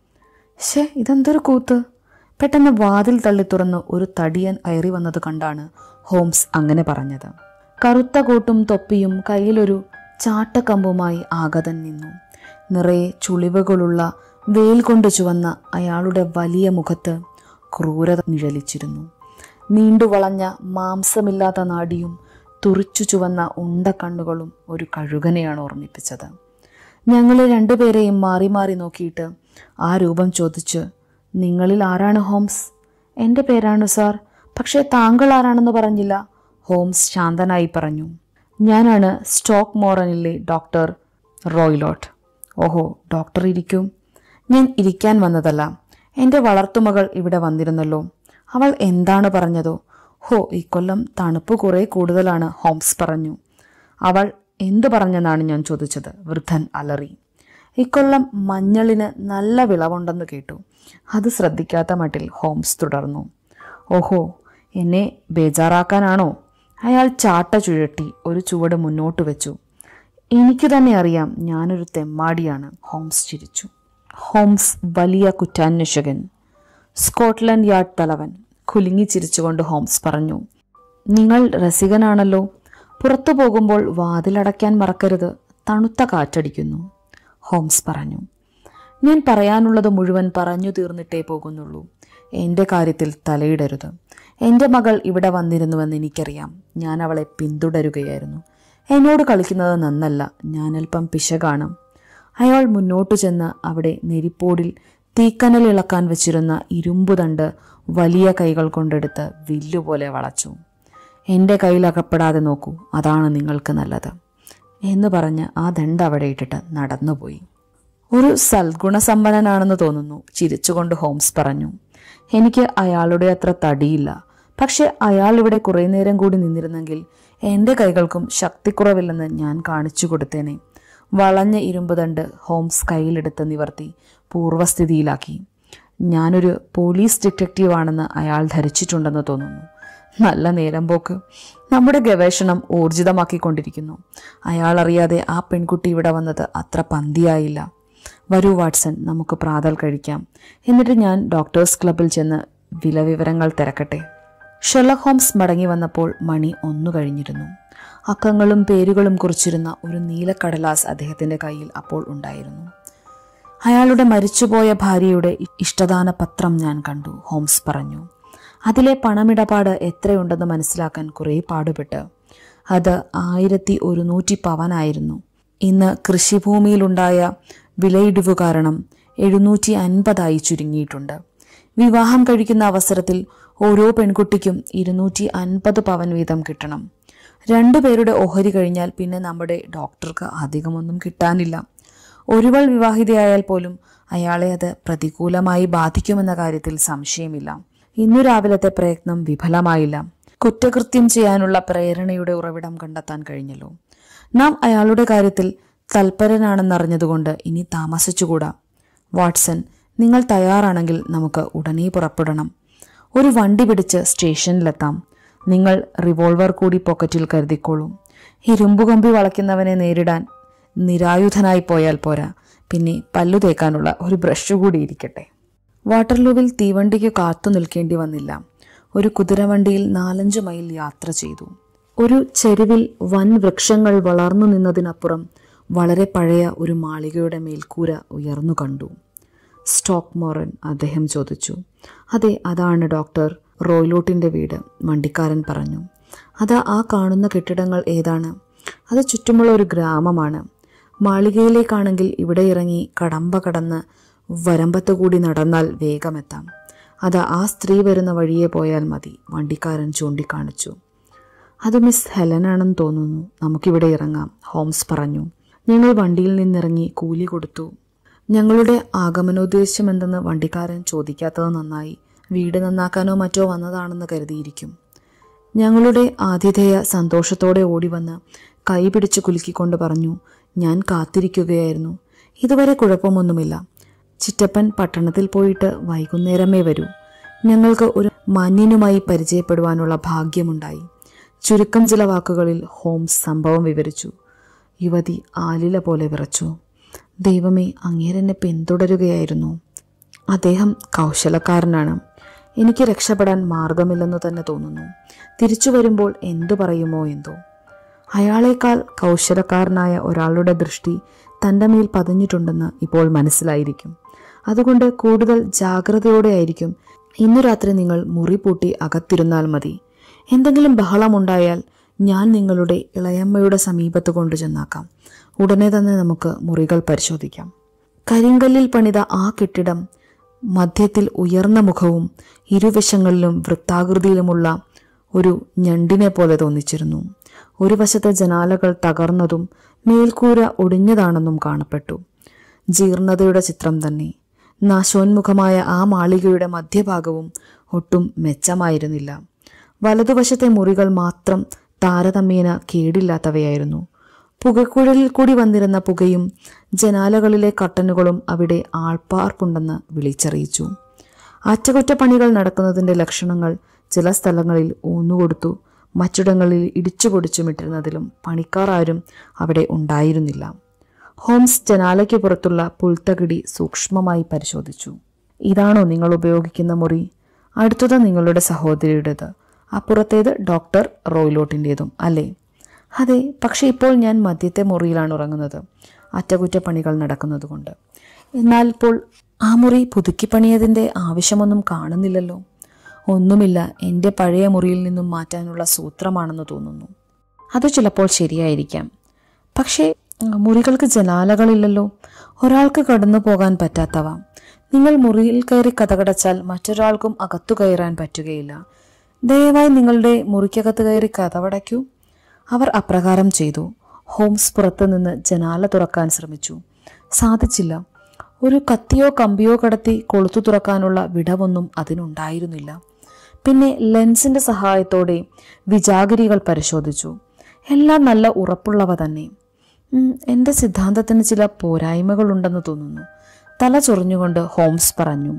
ശേ ഇതെന്തൊരു കൂത്ത് പെട്ടെന്ന് വാതിൽ തള്ളി തുറന്ന് ഒരു തടിയൻ കയറി വന്നത് കണ്ടാണ് ഹോംസ് അങ്ങനെ പറഞ്ഞത് കറുത്ത കോട്ടും തൊപ്പിയും കയ്യിലൊരു ചാട്ടക്കമ്പുമായി ആഗതൻ നിന്നു നിറയെ ചുളിവുകളുള്ള വേൽ കൊണ്ട് ചുവന്ന അയാളുടെ വലിയ മുഖത്ത് ക്രൂരത നിഴലിച്ചിരുന്നു നീണ്ടുവളഞ്ഞ മാംസമില്ലാത്ത നാടിയും തുറിച്ചു ചുവന്ന ഉണ്ട കണ്ണുകളും ഒരു കഴുകനെയാണ് ഓർമ്മിപ്പിച്ചത് ഞങ്ങളെ രണ്ടുപേരെയും മാറി മാറി നോക്കിയിട്ട് ആ രൂപം ചോദിച്ച് നിങ്ങളിൽ ആരാണ് ഹോംസ് എൻ്റെ പേരാണ് സാർ പക്ഷേ താങ്കൾ ആരാണെന്ന് പറഞ്ഞില്ല ഹോംസ് ശാന്തനായി പറഞ്ഞു ഞാനാണ് സ്റ്റോക്ക് മോറനിലെ ഡോക്ടർ റോയ്ലോട്ട് ഓഹോ ഡോക്ടർ ഇരിക്കും ഞാൻ ഇരിക്കാൻ വന്നതല്ല എൻ്റെ വളർത്തുമകൾ ഇവിടെ വന്നിരുന്നല്ലോ അവൾ എന്താണ് പറഞ്ഞതോ ഹോ ഇക്കൊല്ലം തണുപ്പ് കുറേ കൂടുതലാണ് ഹോംസ് പറഞ്ഞു അവൾ എന്തു പറഞ്ഞെന്നാണ് ഞാൻ ചോദിച്ചത് വൃദ്ധൻ അലറി ഇക്കൊല്ലം മഞ്ഞളിന് നല്ല വിളവുണ്ടെന്ന് കേട്ടു അത് ശ്രദ്ധിക്കാത്ത മട്ടിൽ ഹോംസ് തുടർന്നു ഓഹോ എന്നെ ബേജാറാക്കാനാണോ അയാൾ ചാട്ട ചുഴട്ടി ഒരു ചുവട് മുന്നോട്ട് വെച്ചു എനിക്ക് തന്നെ അറിയാം ഞാനൊരു തെമ്മാടിയാണ് ഹോംസ് ചിരിച്ചു ഹോംസ് വലിയ കുറ്റാന്വേഷകൻ സ്കോട്ട്ലൻഡ് യാർഡ് തലവൻ കുലുങ്ങി ചിരിച്ചുകൊണ്ട് ഹോംസ് പറഞ്ഞു നിങ്ങൾ രസികനാണല്ലോ പുറത്തു പോകുമ്പോൾ വാതിലടയ്ക്കാൻ മറക്കരുത് തണുത്ത കാറ്റടിക്കുന്നു ഹോംസ് പറഞ്ഞു ഞാൻ പറയാനുള്ളത് മുഴുവൻ പറഞ്ഞു തീർന്നിട്ടേ പോകുന്നുള്ളൂ എൻ്റെ കാര്യത്തിൽ തലയിടരുത് എൻ്റെ മകൾ ഇവിടെ വന്നിരുന്നുവെന്ന് എനിക്കറിയാം ഞാൻ അവളെ പിന്തുടരുകയായിരുന്നു എന്നോട് കളിക്കുന്നത് നന്നല്ല ഞാൻ അല്പം പിശകാണ് അയാൾ മുന്നോട്ടു ചെന്ന് അവിടെ നെരിപ്പോടിൽ തീക്കനൽ ഇളക്കാൻ വെച്ചിരുന്ന ഇരുമ്പുതണ്ട് വലിയ കൈകൾ കൊണ്ടെടുത്ത് വില്ലുപോലെ വളച്ചു എൻ്റെ കയ്യിൽ അകപ്പെടാതെ നോക്കൂ അതാണ് നിങ്ങൾക്ക് നല്ലത് എന്ന് പറഞ്ഞ് ആ ദണ്ട് അവിടെ ഇട്ടിട്ട് നടന്നുപോയി ഒരു സൽഗുണസമ്പന്നനാണെന്ന് തോന്നുന്നു ചിരിച്ചുകൊണ്ട് ഹോംസ് പറഞ്ഞു എനിക്ക് അയാളുടെ അത്ര തടിയില്ല പക്ഷെ അയാൾ ഇവിടെ കുറേ നേരം കൂടി നിന്നിരുന്നെങ്കിൽ എൻ്റെ കൈകൾക്കും ശക്തിക്കുറവില്ലെന്ന് ഞാൻ കാണിച്ചു കൊടുത്തേനെ വളഞ്ഞ ഇരുമ്പ് തണ്ട് ഹോംസ് കയ്യിലെടുത്ത് നിവർത്തി പൂർവ്വസ്ഥിതിയിലാക്കി ഞാനൊരു പോലീസ് ഡിറ്റക്റ്റീവ് ആണെന്ന് അയാൾ ധരിച്ചിട്ടുണ്ടെന്ന് തോന്നുന്നു നല്ല നേരം പോക്ക് നമ്മുടെ ഗവേഷണം ഊർജിതമാക്കിക്കൊണ്ടിരിക്കുന്നു അയാൾ അറിയാതെ ആ പെൺകുട്ടി ഇവിടെ വന്നത് അത്ര പന്തിയായില്ല വരൂ വാട്സൺ നമുക്ക് പ്രാതൽ കഴിക്കാം എന്നിട്ട് ഞാൻ ഡോക്ടേഴ്സ് ക്ലബിൽ ചെന്ന് വിലവിവരങ്ങൾ തിരക്കട്ടെ ഷെർലക് ഹോംസ് മടങ്ങി വന്നപ്പോൾ മണി ഒന്നു കഴിഞ്ഞിരുന്നു അക്കങ്ങളും പേരുകളും കുറിച്ചിരുന്ന ഒരു നീലക്കടലാസ് അദ്ദേഹത്തിന്റെ കയ്യിൽ അപ്പോൾ ഉണ്ടായിരുന്നു അയാളുടെ മരിച്ചുപോയ ഭാര്യയുടെ ഇഷ്ടദാന പത്രം ഞാൻ കണ്ടു ഹോംസ് പറഞ്ഞു അതിലെ പണമിടപാട് എത്രയുണ്ടെന്ന് മനസ്സിലാക്കാൻ കുറേ പാടുപെട്ട് അത് ആയിരത്തി ഒരുന്നൂറ്റി പവനായിരുന്നു ഇന്ന് കൃഷിഭൂമിയിലുണ്ടായ വിലയിടിവ് കാരണം എഴുന്നൂറ്റി അൻപതായി ചുരുങ്ങിയിട്ടുണ്ട് വിവാഹം കഴിക്കുന്ന അവസരത്തിൽ ഓരോ പെൺകുട്ടിക്കും ഇരുന്നൂറ്റി അൻപത് പവൻ വീതം കിട്ടണം രണ്ടുപേരുടെ ഓഹരി കഴിഞ്ഞാൽ പിന്നെ നമ്മുടെ ഡോക്ടർക്ക് അധികമൊന്നും കിട്ടാനില്ല ഒരുവൾ വിവാഹിതയായാൽ പോലും അയാളെ അത് പ്രതികൂലമായി ബാധിക്കുമെന്ന കാര്യത്തിൽ സംശയമില്ല ഇന്നു രാവിലത്തെ പ്രയത്നം വിഫലമായില്ല കുറ്റകൃത്യം ചെയ്യാനുള്ള പ്രേരണയുടെ ഉറവിടം കണ്ടെത്താൻ കഴിഞ്ഞല്ലോ നാം അയാളുടെ കാര്യത്തിൽ തൽപരനാണെന്നറിഞ്ഞതുകൊണ്ട് ഇനി താമസിച്ചുകൂടാ വാട്സൺ നിങ്ങൾ തയ്യാറാണെങ്കിൽ നമുക്ക് ഉടനെ പുറപ്പെടണം ഒരു വണ്ടി പിടിച്ച് സ്റ്റേഷനിലെത്താം നിങ്ങൾ റിവോൾവർ കൂടി പോക്കറ്റിൽ കരുതിക്കോളൂ ഇരുമ്പുകമ്പി വളയ്ക്കുന്നവനെ നേരിടാൻ നിരായുധനായി പോയാൽ പോരാ പിന്നെ പല്ലു തേക്കാനുള്ള ഒരു ബ്രഷ് കൂടി ഇരിക്കട്ടെ വാട്ടർലൂവിൽ തീവണ്ടിക്ക് കാത്തു നിൽക്കേണ്ടി വന്നില്ല ഒരു കുതിരവണ്ടിയിൽ നാലഞ്ച് മൈൽ യാത്ര ചെയ്തു ഒരു ചെരുവിൽ വൻ വൃക്ഷങ്ങൾ വളർന്നു നിന്നതിനപ്പുറം വളരെ പഴയ ഒരു മാളികയുടെ മേൽക്കൂര ഉയർന്നു കണ്ടു സ്റ്റോക്ക് മോറൻ അദ്ദേഹം ചോദിച്ചു അതെ അതാണ് ഡോക്ടർ റോയ്ലോട്ടിന്റെ വീട് വണ്ടിക്കാരൻ പറഞ്ഞു അത് ആ കാണുന്ന കെട്ടിടങ്ങൾ ഏതാണ് അത് ചുറ്റുമുള്ള ഒരു ഗ്രാമമാണ് മാളികയിലേക്കാണെങ്കിൽ ഇവിടെ ഇറങ്ങി കടമ്പ കടന്ന് വരമ്പത്ത് കൂടി നടന്നാൽ വേഗമെത്താം അത് ആ സ്ത്രീ വരുന്ന വഴിയെ പോയാൽ മതി വണ്ടിക്കാരൻ ചൂണ്ടിക്കാണിച്ചു അത് മിസ് ഹെലനാണെന്ന് തോന്നുന്നു നമുക്കിവിടെ ഇറങ്ങാം ഹോംസ് പറഞ്ഞു ഞങ്ങൾ വണ്ടിയിൽ നിന്നിറങ്ങി കൂലി കൊടുത്തു ഞങ്ങളുടെ ആഗമനോദ്ദേശം എന്തെന്ന് വണ്ടിക്കാരൻ ചോദിക്കാത്തത് നന്നായി വീട് നന്നാക്കാനോ മറ്റോ വന്നതാണെന്ന് കരുതിയിരിക്കും ഞങ്ങളുടെ ആതിഥേയ സന്തോഷത്തോടെ ഓടിവന്ന് കൈ പിടിച്ച് കുലുക്കിക്കൊണ്ട് പറഞ്ഞു ഞാൻ കാത്തിരിക്കുകയായിരുന്നു ഇതുവരെ കുഴപ്പമൊന്നുമില്ല ചിറ്റപ്പൻ പട്ടണത്തിൽ പോയിട്ട് വൈകുന്നേരമേ വരൂ ഞങ്ങൾക്ക് ഒരു മാന്യനുമായി പരിചയപ്പെടുവാനുള്ള ഭാഗ്യമുണ്ടായി ചുരുക്കം ചില വാക്കുകളിൽ ഹോംസ് സംഭവം വിവരിച്ചു യുവതി ആലില പോലെ വിറച്ചു ദൈവമേ അങ്ങേരെന്നെ പിന്തുടരുകയായിരുന്നു അദ്ദേഹം കൗശലക്കാരനാണ് എനിക്ക് രക്ഷപ്പെടാൻ മാർഗമില്ലെന്ന് തന്നെ തോന്നുന്നു തിരിച്ചു വരുമ്പോൾ എന്തു പറയുമോ എന്തോ അയാളേക്കാൾ കൗശലക്കാരനായ ഒരാളുടെ ദൃഷ്ടി തൻ്റെ മേൽ പതിഞ്ഞിട്ടുണ്ടെന്ന് ഇപ്പോൾ മനസ്സിലായിരിക്കും അതുകൊണ്ട് കൂടുതൽ ജാഗ്രതയോടെയായിരിക്കും ഇന്നു രാത്രി നിങ്ങൾ മുറി പൂട്ടി അകത്തിരുന്നാൽ മതി എന്തെങ്കിലും ബഹളമുണ്ടായാൽ ഞാൻ നിങ്ങളുടെ ഇളയമ്മയുടെ സമീപത്ത് കൊണ്ടു ചെന്നാക്കാം ഉടനെ തന്നെ നമുക്ക് മുറികൾ പരിശോധിക്കാം കരിങ്കല്ലിൽ പണിത ആ കെട്ടിടം മധ്യത്തിൽ ഉയർന്ന മുഖവും ഇരുവശങ്ങളിലും വൃത്താകൃതിയിലുമുള്ള ഒരു ഞണ്ടിനെ പോലെ തോന്നിച്ചിരുന്നു ഒരു വശത്തെ ജനാലകൾ തകർന്നതും മേൽക്കൂര ഒടിഞ്ഞതാണെന്നും കാണപ്പെട്ടു ജീർണതയുടെ ചിത്രം തന്നെ നാശോന്മുഖമായ ആ മാളികയുടെ മധ്യഭാഗവും ഒട്ടും മെച്ചമായിരുന്നില്ല വലതുവശത്തെ മുറികൾ മാത്രം താരതമ്യേന കേടില്ലാത്തവയായിരുന്നു പുകക്കുഴലിൽ കൂടി വന്നിരുന്ന പുകയും ജനാലകളിലെ കട്ടനുകളും അവിടെ ആൾപ്പാർപ്പുണ്ടെന്ന് വിളിച്ചറിയിച്ചു അറ്റകുറ്റപ്പണികൾ നടക്കുന്നതിന്റെ ലക്ഷണങ്ങൾ ചില സ്ഥലങ്ങളിൽ ഊന്നുകൊടുത്തു മറ്റിടങ്ങളിൽ ഇടിച്ചു പൊടിച്ചുമിട്ടിരുന്നതിലും പണിക്കാർ ആരും അവിടെ ഉണ്ടായിരുന്നില്ല ഹോംസ് ജനാലയ്ക്ക് പുറത്തുള്ള പുൽത്തകിടി സൂക്ഷ്മമായി പരിശോധിച്ചു ഇതാണോ നിങ്ങൾ ഉപയോഗിക്കുന്ന മുറി അടുത്തത് നിങ്ങളുടെ സഹോദരിയുടേത് അപ്പുറത്തേത് ഡോക്ടർ റോയിലോട്ടിൻ്റെതും അല്ലേ അതെ പക്ഷെ ഇപ്പോൾ ഞാൻ മദ്യത്തെ മുറിയിലാണ് ഉറങ്ങുന്നത് അറ്റകുറ്റപ്പണികൾ നടക്കുന്നതുകൊണ്ട് എന്നാൽ ഇപ്പോൾ ആ മുറി പുതുക്കി പണിയതിൻ്റെ ആവശ്യമൊന്നും കാണുന്നില്ലല്ലോ ഒന്നുമില്ല എൻ്റെ പഴയ മുറിയിൽ നിന്നും മാറ്റാനുള്ള സൂത്രമാണെന്ന് തോന്നുന്നു അത് ചിലപ്പോൾ ശരിയായിരിക്കാം പക്ഷേ ഉം, മുറികൾക്ക് ജനാലകളില്ലല്ലോ ഒരാൾക്ക് കടന്നു പോകാൻ പറ്റാത്തവ നിങ്ങൾ മുറിയിൽ കയറി കഥകടച്ചാൽ മറ്റൊരാൾക്കും അകത്തു കയറാൻ പറ്റുകയില്ല ദയവായി നിങ്ങളുടെ മുറിക്കകത്ത് കയറി കഥവടയ്ക്കൂ അവർ അപ്രകാരം ചെയ്തു ഹോംസ് പുറത്തുനിന്ന് ജനാല തുറക്കാൻ ശ്രമിച്ചു സാധിച്ചില്ല ഒരു കത്തിയോ കമ്പിയോ കടത്തി കൊളുത്തു തുറക്കാനുള്ള വിടവൊന്നും അതിനുണ്ടായിരുന്നില്ല പിന്നെ ലെൻസിന്റെ സഹായത്തോടെ വിജാഗിരികൾ പരിശോധിച്ചു എല്ലാം നല്ല ഉറപ്പുള്ളവ തന്നെ ഉം, എന്റെ സിദ്ധാന്തത്തിന് ചില പോരായ്മകളുണ്ടെന്ന് തോന്നുന്നു തല ചൊറിഞ്ഞുകൊണ്ട് ഹോംസ് പറഞ്ഞു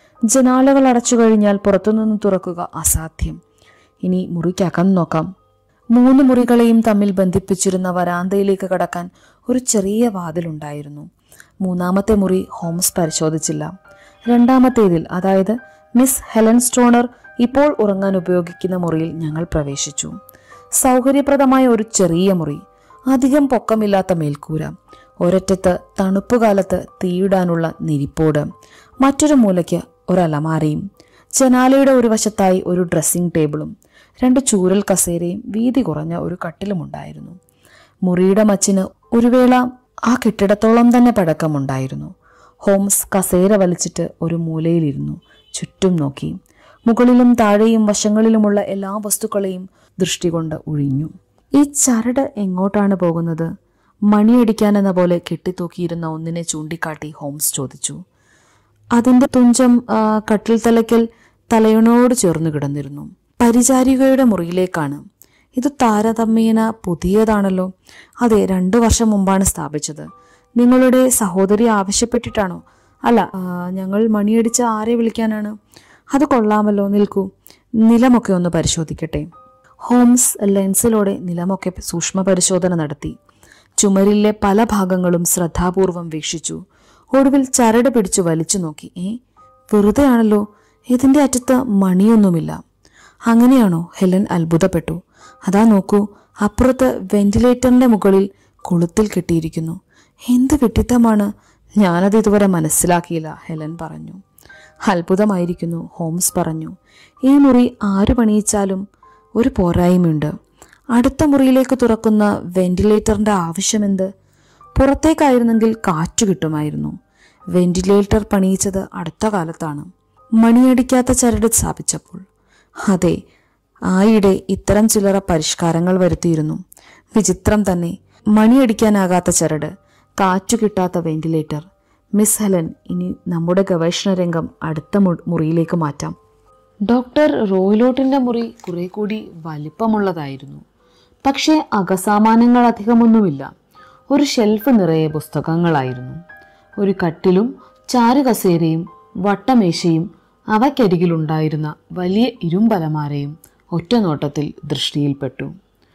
ജനാലകൾ അടച്ചു കഴിഞ്ഞാൽ പുറത്തുനിന്ന് തുറക്കുക അസാധ്യം ഇനി മുറിക്കകം നോക്കാം മൂന്ന് മുറികളെയും തമ്മിൽ ബന്ധിപ്പിച്ചിരുന്ന വരാന്തയിലേക്ക് കടക്കാൻ ഒരു ചെറിയ വാതിലുണ്ടായിരുന്നു മൂന്നാമത്തെ മുറി ഹോംസ് പരിശോധിച്ചില്ല രണ്ടാമത്തേതിൽ അതായത് മിസ് ഹെലൻ സ്റ്റോണർ ഇപ്പോൾ ഉറങ്ങാൻ ഉപയോഗിക്കുന്ന മുറിയിൽ ഞങ്ങൾ പ്രവേശിച്ചു സൗകര്യപ്രദമായ ഒരു ചെറിയ മുറി അധികം പൊക്കമില്ലാത്ത മേൽക്കൂര ഒരറ്റത്ത് തണുപ്പുകാലത്ത് തീയിടാനുള്ള നിരിപ്പോട് മറ്റൊരു മൂലയ്ക്ക് ഒരു അലമാരയും ജനാലയുടെ ഒരു വശത്തായി ഒരു ഡ്രസ്സിംഗ് ടേബിളും രണ്ട് ചൂരൽ കസേരയും വീതി കുറഞ്ഞ ഒരു കട്ടിലുമുണ്ടായിരുന്നു മുറിയുടെ മച്ചിന് ഒരു വേള ആ കെട്ടിടത്തോളം തന്നെ പഴക്കമുണ്ടായിരുന്നു ഹോംസ് കസേര വലിച്ചിട്ട് ഒരു മൂലയിലിരുന്നു ചുറ്റും നോക്കി മുകളിലും താഴെയും വശങ്ങളിലുമുള്ള എല്ലാ വസ്തുക്കളെയും ദൃഷ്ടി കൊണ്ട് ഒഴിഞ്ഞു ഈ ചരട് എങ്ങോട്ടാണ് പോകുന്നത് മണിയടിക്കാനെന്ന പോലെ കെട്ടിത്തൂക്കിയിരുന്ന ഒന്നിനെ ചൂണ്ടിക്കാട്ടി ഹോംസ് ചോദിച്ചു അതിന്റെ തുഞ്ചം ആ, കട്ടിൽ തലയ്ക്കൽ തലയണോട് ചേർന്ന് കിടന്നിരുന്നു പരിചാരികയുടെ മുറിയിലേക്കാണ് ഇത് താരതമ്യേന പുതിയതാണല്ലോ അതെ രണ്ടു വർഷം മുമ്പാണ് സ്ഥാപിച്ചത് നിങ്ങളുടെ സഹോദരി ആവശ്യപ്പെട്ടിട്ടാണോ അല്ല ആ, ഞങ്ങൾ മണിയടിച്ച ആരെ വിളിക്കാനാണ് അത് കൊള്ളാമല്ലോ നിൽക്കൂ നിലമൊക്കെ ഒന്ന് പരിശോധിക്കട്ടെ ഹോംസ് ലെൻസിലൂടെ നിലമൊക്കെ സൂക്ഷ്മ പരിശോധന നടത്തി ചുമരിലെ പല ഭാഗങ്ങളും ശ്രദ്ധാപൂർവം വീക്ഷിച്ചു ഒടുവിൽ ചരട് പിടിച്ചു വലിച്ചു നോക്കി ഏ വെറുതെയാണല്ലോ ഇതിന്റെ അറ്റത്ത് മണിയൊന്നുമില്ല അങ്ങനെയാണോ ഹെലൻ അത്ഭുതപ്പെട്ടു അതാ നോക്കൂ അപ്പുറത്ത് വെന്റിലേറ്ററിന്റെ മുകളിൽ കൊളുത്തിൽ കെട്ടിയിരിക്കുന്നു എന്ത് വിട്ടിത്തമാണ് ഞാനത് ഇതുവരെ മനസ്സിലാക്കിയില്ല ഹെലൻ പറഞ്ഞു അത്ഭുതമായിരിക്കുന്നു ഹോംസ് പറഞ്ഞു ഈ മുറി ആര് പണിയിച്ചാലും ഒരു പോരായ്മയുണ്ട് അടുത്ത മുറിയിലേക്ക് തുറക്കുന്ന വെന്റിലേറ്ററിന്റെ ആവശ്യമെന്ത് പുറത്തേക്കായിരുന്നെങ്കിൽ കാറ്റു കിട്ടുമായിരുന്നു വെന്റിലേറ്റർ പണിയിച്ചത് അടുത്ത കാലത്താണ് മണിയടിക്കാത്ത ചരട് സ്ഥാപിച്ചപ്പോൾ അതെ ആയിടെ ഇത്തരം ചില്ലറ പരിഷ്കാരങ്ങൾ വരുത്തിയിരുന്നു വിചിത്രം തന്നെ മണിയടിക്കാനാകാത്ത ചരട് കാറ്റു കിട്ടാത്ത വെന്റിലേറ്റർ മിസ് ഹെലൻ ഇനി നമ്മുടെ ഗവേഷണ രംഗം അടുത്ത മു- മുറിയിലേക്ക് മാറ്റാം ഡോക്ടർ റോയിലോട്ടിന്റെ മുറി കുറെ കൂടി വലിപ്പമുള്ളതായിരുന്നു പക്ഷേ അകസാമാനങ്ങൾ അധികമൊന്നുമില്ല ഒരു ഷെൽഫ് നിറയെ പുസ്തകങ്ങളായിരുന്നു ഒരു കട്ടിലും ചാരുകസേരയും വട്ടമേശയും അവയ്ക്കരികിലുണ്ടായിരുന്ന വലിയ ഇരുമ്പലമാരയും ഒറ്റനോട്ടത്തിൽ ദൃഷ്ടിയിൽപ്പെട്ടു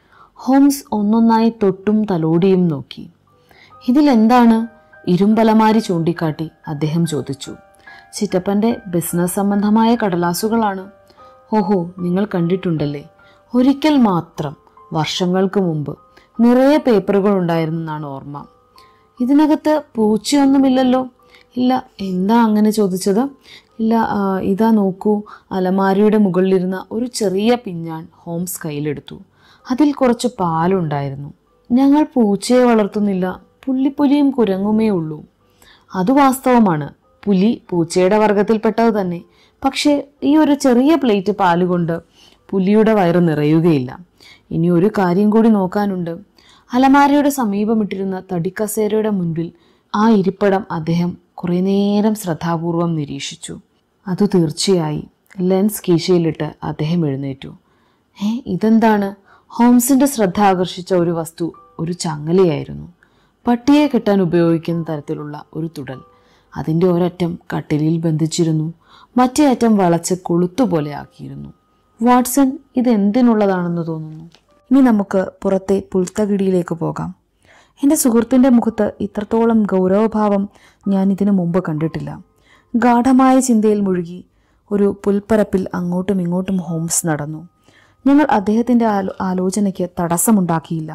ഹോംസ് ഒന്നൊന്നായി തൊട്ടും തലോടിയും നോക്കി ഇതിലെന്താണ് ഇരുമ്പലമാരി ചൂണ്ടിക്കാട്ടി അദ്ദേഹം ചോദിച്ചു ചിറ്റപ്പന്റെ ബിസിനസ് സംബന്ധമായ കടലാസുകളാണ് ഓഹോ നിങ്ങൾ കണ്ടിട്ടുണ്ടല്ലേ ഒരിക്കൽ മാത്രം വർഷങ്ങൾക്ക് മുമ്പ് നിറയെ പേപ്പറുകൾ ഉണ്ടായിരുന്നെന്നാണ് ഓർമ്മ ഇതിനകത്ത് പൂച്ചയൊന്നുമില്ലല്ലോ ഇല്ല എന്താ അങ്ങനെ ചോദിച്ചത് ഇല്ല ആ, ഇതാ നോക്കൂ അലമാരിയുടെ മുകളിലിരുന്ന ഒരു ചെറിയ പിഞ്ഞാൺ ഹോംസ് കയ്യിലെടുത്തു അതിൽ കുറച്ച് പാലുണ്ടായിരുന്നു ഞങ്ങൾ പൂച്ചയെ വളർത്തുന്നില്ല പുള്ളിപ്പുലിയും കുരങ്ങുമേ ഉള്ളൂ അത് വാസ്തവമാണ് പുലി പൂച്ചയുടെ വർഗത്തിൽപ്പെട്ടത് തന്നെ പക്ഷേ ഈ ഒരു ചെറിയ പ്ലേറ്റ് പാല് കൊണ്ട് പുലിയുടെ വയറ് നിറയുകയില്ല ഇനി ഒരു കാര്യം കൂടി നോക്കാനുണ്ട് അലമാരയുടെ സമീപമിട്ടിരുന്ന തടിക്കസേരയുടെ മുൻപിൽ ആ ഇരിപ്പിടം അദ്ദേഹം കുറേ നേരം ശ്രദ്ധാപൂർവം നിരീക്ഷിച്ചു അത് തീർച്ചയായി ലെൻസ് കീശയിലിട്ട് അദ്ദേഹം എഴുന്നേറ്റു ഏ ഇതെന്താണ് ഹോംസിന്റെ ശ്രദ്ധ ആകർഷിച്ച ഒരു വസ്തു ഒരു ചങ്ങലയായിരുന്നു പട്ടിയെ കെട്ടാൻ ഉപയോഗിക്കുന്ന തരത്തിലുള്ള ഒരു തുടൽ അതിന്റെ ഒരറ്റം കട്ടിലിൽ ബന്ധിച്ചിരുന്നു മറ്റേ അറ്റം വളച്ച് കൊളുത്തുപോലെ ആക്കിയിരുന്നു വാട്സൺ ഇത് എന്തിനുള്ളതാണെന്ന് തോന്നുന്നു ഇനി നമുക്ക് പുറത്തെ പുൽത്തകിടിയിലേക്ക് പോകാം എൻ്റെ സുഹൃത്തിൻ്റെ മുഖത്ത് ഇത്രത്തോളം ഗൗരവഭാവം ഞാൻ ഇതിനു മുമ്പ് കണ്ടിട്ടില്ല ഗാഠമായ ചിന്തയിൽ മുഴുകി ഒരു പുൽപ്പരപ്പിൽ അങ്ങോട്ടും ഇങ്ങോട്ടും ഹോംസ് നടന്നു ഞങ്ങൾ അദ്ദേഹത്തിൻ്റെ ആലോ ആലോചനയ്ക്ക് തടസ്സമുണ്ടാക്കിയില്ല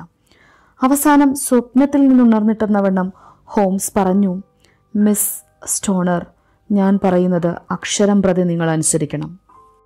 അവസാനം സ്വപ്നത്തിൽ നിന്നുണർന്നിട്ടെന്ന വണ്ണം ഹോംസ് പറഞ്ഞു മിസ് സ്റ്റോണർ ഞാൻ പറയുന്നത് അക്ഷരം പ്രതി നിങ്ങൾ അനുസരിക്കണം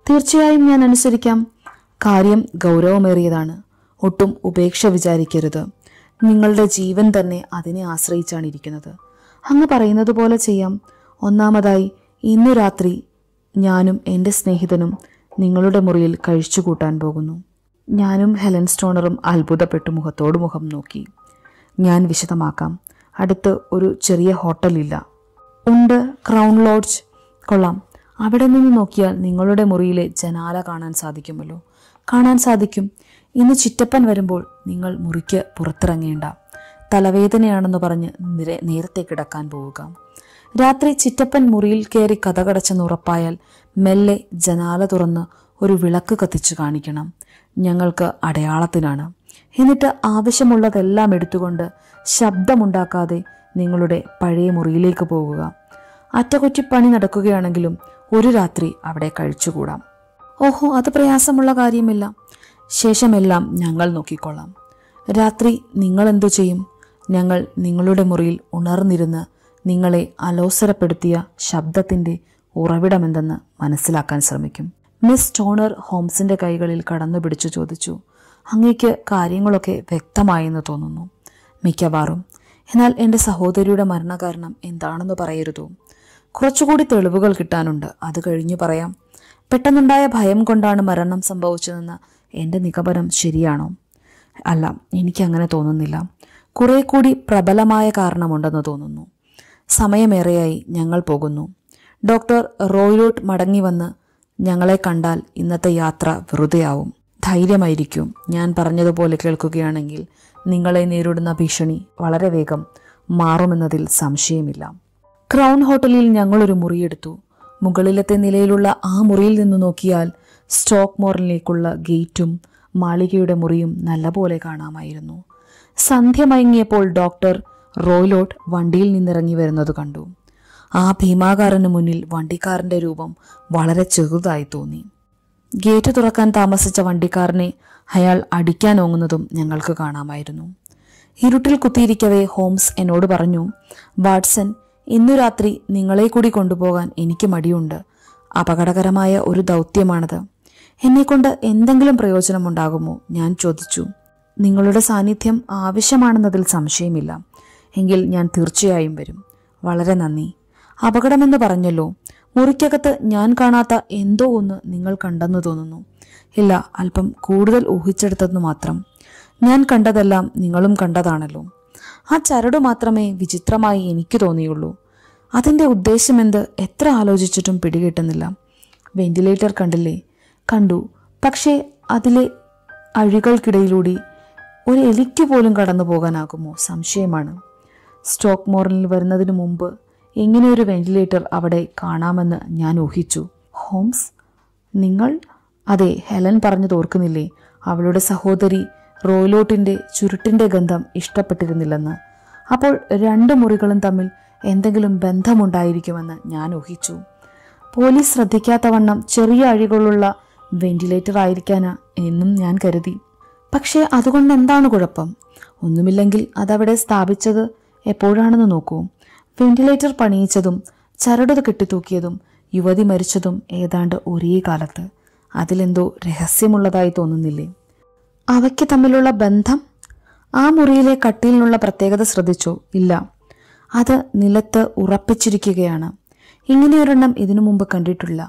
തീർച്ചയായും ഞാൻ അനുസരിക്കാം കാര്യം ഗൗരവമേറിയതാണ് ഒട്ടും ഉപേക്ഷ വിചാരിക്കരുത് നിങ്ങളുടെ ജീവൻ തന്നെ അതിനെ ആശ്രയിച്ചാണ് ഇരിക്കുന്നത് അങ്ങ് പറയുന്നത് പോലെ ചെയ്യാം ഒന്നാമതായി ഇന്നു രാത്രി ഞാനും എൻ്റെ സ്നേഹിതനും നിങ്ങളുടെ മുറിയിൽ കഴിച്ചുകൂട്ടാൻ പോകുന്നു ഞാനും ഹെലൻ സ്റ്റോണറും അത്ഭുതപ്പെട്ടു മുഖത്തോട് മുഖം നോക്കി ഞാൻ വിശദമാക്കാം അടുത്ത് ഒരു ചെറിയ ഹോട്ടലില്ല ഉണ്ട് ക്രൗൺ ലോഡ്ജ് കൊള്ളാം അവിടെ നിന്ന് നോക്കിയാൽ നിങ്ങളുടെ മുറിയിലെ ജനാല കാണാൻ സാധിക്കുമല്ലോ കാണാൻ സാധിക്കും ഇന്ന് ചിറ്റപ്പൻ വരുമ്പോൾ നിങ്ങൾ മുറിക്ക് പുറത്തിറങ്ങേണ്ട തലവേദനയാണെന്ന് പറഞ്ഞ് നിര- നേരത്തെ കിടക്കാൻ പോവുക രാത്രി ചിറ്റപ്പൻ മുറിയിൽ കയറി കഥകടച്ചെന്ന് ഉറപ്പായാൽ മെല്ലെ ജനാല തുറന്ന് ഒരു വിളക്ക് കത്തിച്ചു കാണിക്കണം ഞങ്ങൾക്ക് അടയാളത്തിനാണ് എന്നിട്ട് ആവശ്യമുള്ളതെല്ലാം എടുത്തുകൊണ്ട് ശബ്ദമുണ്ടാക്കാതെ നിങ്ങളുടെ പഴയ മുറിയിലേക്ക് പോകുക അറ്റകുറ്റിപ്പണി നടക്കുകയാണെങ്കിലും ഒരു രാത്രി അവിടെ കഴിച്ചുകൂടാം ഓഹോ അത് പ്രയാസമുള്ള കാര്യമില്ല ശേഷമെല്ലാം ഞങ്ങൾ നോക്കിക്കൊള്ളാം രാത്രി നിങ്ങൾ എന്തു ചെയ്യും ഞങ്ങൾ നിങ്ങളുടെ മുറിയിൽ ഉണർന്നിരുന്ന് നിങ്ങളെ അലോസരപ്പെടുത്തിയ ശബ്ദത്തിന്റെ ഉറവിടമെന്തെന്ന് മനസ്സിലാക്കാൻ ശ്രമിക്കും മിസ് ടോണർ ഹോംസിന്റെ കൈകളിൽ കടന്നു പിടിച്ചു ചോദിച്ചു അങ്ങേക്ക് കാര്യങ്ങളൊക്കെ വ്യക്തമായെന്ന് തോന്നുന്നു മിക്കവാറും എന്നാൽ എൻ്റെ സഹോദരിയുടെ മരണകാരണം എന്താണെന്ന് പറയരുതോ കുറച്ചുകൂടി തെളിവുകൾ കിട്ടാനുണ്ട് അത് കഴിഞ്ഞു പറയാം പെട്ടെന്നുണ്ടായ ഭയം കൊണ്ടാണ് മരണം സംഭവിച്ചതെന്ന എൻ്റെ നിഗമനം ശരിയാണോ അല്ല എനിക്കങ്ങനെ തോന്നുന്നില്ല കുറെ കൂടി പ്രബലമായ കാരണമുണ്ടെന്ന് തോന്നുന്നു സമയമേറെയായി ഞങ്ങൾ പോകുന്നു ഡോക്ടർ റോയിലോട്ട് മടങ്ങി വന്ന് ഞങ്ങളെ കണ്ടാൽ ഇന്നത്തെ യാത്ര വെറുതെയാവും ധൈര്യമായിരിക്കും ഞാൻ പറഞ്ഞതുപോലെ കേൾക്കുകയാണെങ്കിൽ നിങ്ങളെ നേരിടുന്ന ഭീഷണി വളരെ വേഗം മാറുമെന്നതിൽ സംശയമില്ല ക്രൗൺ ഹോട്ടലിൽ ഞങ്ങളൊരു മുറിയെടുത്തു മുകളിലത്തെ നിലയിലുള്ള ആ മുറിയിൽ നിന്ന് നോക്കിയാൽ സ്റ്റോക്ക് മോറിലേക്കുള്ള ഗേറ്റും മാളികയുടെ മുറിയും നല്ലപോലെ കാണാമായിരുന്നു സന്ധ്യ മയങ്ങിയപ്പോൾ ഡോക്ടർ റോയിലോട്ട് വണ്ടിയിൽ നിന്നിറങ്ങി വരുന്നത് കണ്ടു ആ ഭീമാകാരന് മുന്നിൽ വണ്ടിക്കാരന്റെ രൂപം വളരെ ചെറുതായി തോന്നി ഗേറ്റ് തുറക്കാൻ താമസിച്ച വണ്ടിക്കാരനെ അയാൾ അടിക്കാൻ ഓങ്ങുന്നതും ഞങ്ങൾക്ക് കാണാമായിരുന്നു ഇരുട്ടിൽ കുത്തിയിരിക്കവേ ഹോംസ് എന്നോട് പറഞ്ഞു വാട്സൺ ഇന്നു രാത്രി നിങ്ങളെ കൂടി കൊണ്ടുപോകാൻ എനിക്ക് മടിയുണ്ട് അപകടകരമായ ഒരു ദൗത്യമാണത് എന്നെക്കൊണ്ട് എന്തെങ്കിലും പ്രയോജനമുണ്ടാകുമോ ഞാൻ ചോദിച്ചു നിങ്ങളുടെ സാന്നിധ്യം ആവശ്യമാണെന്നതിൽ സംശയമില്ല എങ്കിൽ ഞാൻ തീർച്ചയായും വരും വളരെ നന്ദി അപകടമെന്ന് പറഞ്ഞല്ലോ മുറിക്കകത്ത് ഞാൻ കാണാത്ത എന്തോ ഒന്ന് നിങ്ങൾ കണ്ടെന്ന് തോന്നുന്നു ഇല്ല അല്പം കൂടുതൽ ഊഹിച്ചെടുത്തെന്ന് മാത്രം ഞാൻ കണ്ടതെല്ലാം നിങ്ങളും കണ്ടതാണല്ലോ ആ ചരട് മാത്രമേ വിചിത്രമായി എനിക്ക് തോന്നിയുള്ളൂ അതിന്റെ ഉദ്ദേശമെന്ത് എത്ര ആലോചിച്ചിട്ടും പിടികിട്ടുന്നില്ല വെന്റിലേറ്റർ കണ്ടില്ലേ കണ്ടു പക്ഷേ അതിലെ അഴികൾക്കിടയിലൂടെ ഒരു എലിക്ക് പോലും കടന്നു പോകാനാകുമോ സംശയമാണ് സ്റ്റോക്ക് മോറിൽ വരുന്നതിന് മുമ്പ് ഇങ്ങനെ ഒരു വെന്റിലേറ്റർ അവിടെ കാണാമെന്ന് ഞാൻ ഊഹിച്ചു ഹോംസ് നിങ്ങൾ അതെ ഹെലൻ പറഞ്ഞു തോർക്കുന്നില്ലേ അവളുടെ സഹോദരി റോയിലോട്ടിന്റെ ചുരുട്ടിന്റെ ഗന്ധം ഇഷ്ടപ്പെട്ടിരുന്നില്ലെന്ന് അപ്പോൾ രണ്ട് മുറികളും തമ്മിൽ എന്തെങ്കിലും ബന്ധമുണ്ടായിരിക്കുമെന്ന് ഞാൻ ഊഹിച്ചു പോലീസ് ശ്രദ്ധിക്കാത്തവണ്ണം ചെറിയ അഴികളുള്ള വെന്റിലേറ്റർ ആയിരിക്കാനാ എന്നും ഞാൻ കരുതി പക്ഷേ അതുകൊണ്ട് എന്താണ് കുഴപ്പം ഒന്നുമില്ലെങ്കിൽ അതവിടെ സ്ഥാപിച്ചത് എപ്പോഴാണെന്ന് നോക്കൂ വെന്റിലേറ്റർ പണിയിച്ചതും ചരട് കെട്ടിത്തൂക്കിയതും യുവതി മരിച്ചതും ഏതാണ്ട് ഒരേ കാലത്ത് അതിലെന്തോ രഹസ്യമുള്ളതായി തോന്നുന്നില്ലേ അവയ്ക്ക് തമ്മിലുള്ള ബന്ധം ആ മുറിയിലെ കട്ടിലിനുള്ള പ്രത്യേകത ശ്രദ്ധിച്ചോ ഇല്ല അത് നിലത്ത് ഉറപ്പിച്ചിരിക്കുകയാണ് ഇങ്ങനെയൊരെണ്ണം ഇതിനു മുമ്പ് കണ്ടിട്ടില്ല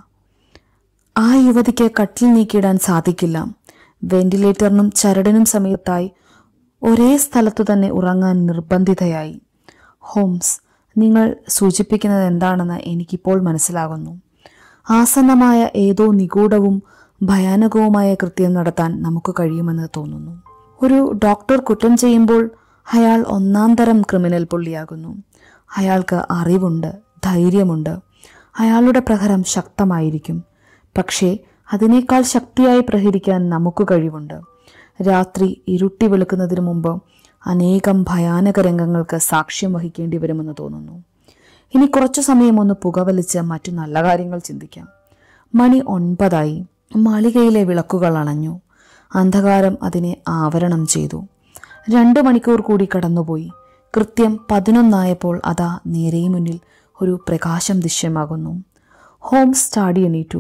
ആ യുവതിക്ക് കട്ടിൽ നീക്കിയിടാൻ സാധിക്കില്ല വെന്റിലേറ്ററിനും ചരടിനും സമയത്തായി ഒരേ സ്ഥലത്തു തന്നെ ഉറങ്ങാൻ നിർബന്ധിതയായി ഹോംസ് നിങ്ങൾ സൂചിപ്പിക്കുന്നത് എന്താണെന്ന് എനിക്കിപ്പോൾ മനസ്സിലാകുന്നു ആസന്നമായ ഏതോ നിഗൂഢവും ഭയാനകവുമായ കൃത്യം നടത്താൻ നമുക്ക് കഴിയുമെന്ന് തോന്നുന്നു ഒരു ഡോക്ടർ കുറ്റം ചെയ്യുമ്പോൾ അയാൾ ഒന്നാം തരം ക്രിമിനൽ പുള്ളിയാകുന്നു അയാൾക്ക് അറിവുണ്ട് ധൈര്യമുണ്ട് അയാളുടെ പ്രഹരം ശക്തമായിരിക്കും പക്ഷേ അതിനേക്കാൾ ശക്തിയായി പ്രഹരിക്കാൻ നമുക്ക് കഴിവുണ്ട് രാത്രി ഇരുട്ടി വെളുക്കുന്നതിന് മുമ്പ് അനേകം ഭയാനക രംഗങ്ങൾക്ക് സാക്ഷ്യം വഹിക്കേണ്ടി വരുമെന്ന് തോന്നുന്നു ഇനി കുറച്ചു സമയം ഒന്ന് പുകവലിച്ച് മറ്റു നല്ല കാര്യങ്ങൾ ചിന്തിക്കാം മണി ഒൻപതായി മാളികയിലെ വിളക്കുകൾ അണഞ്ഞു അന്ധകാരം അതിനെ ആവരണം ചെയ്തു രണ്ടു മണിക്കൂർ കൂടി കടന്നുപോയി കൃത്യം പതിനൊന്നായപ്പോൾ അതാ നേരെ മുന്നിൽ ഒരു പ്രകാശം ദൃശ്യമാകുന്നു ഹോംസ് ചാടി എണീറ്റു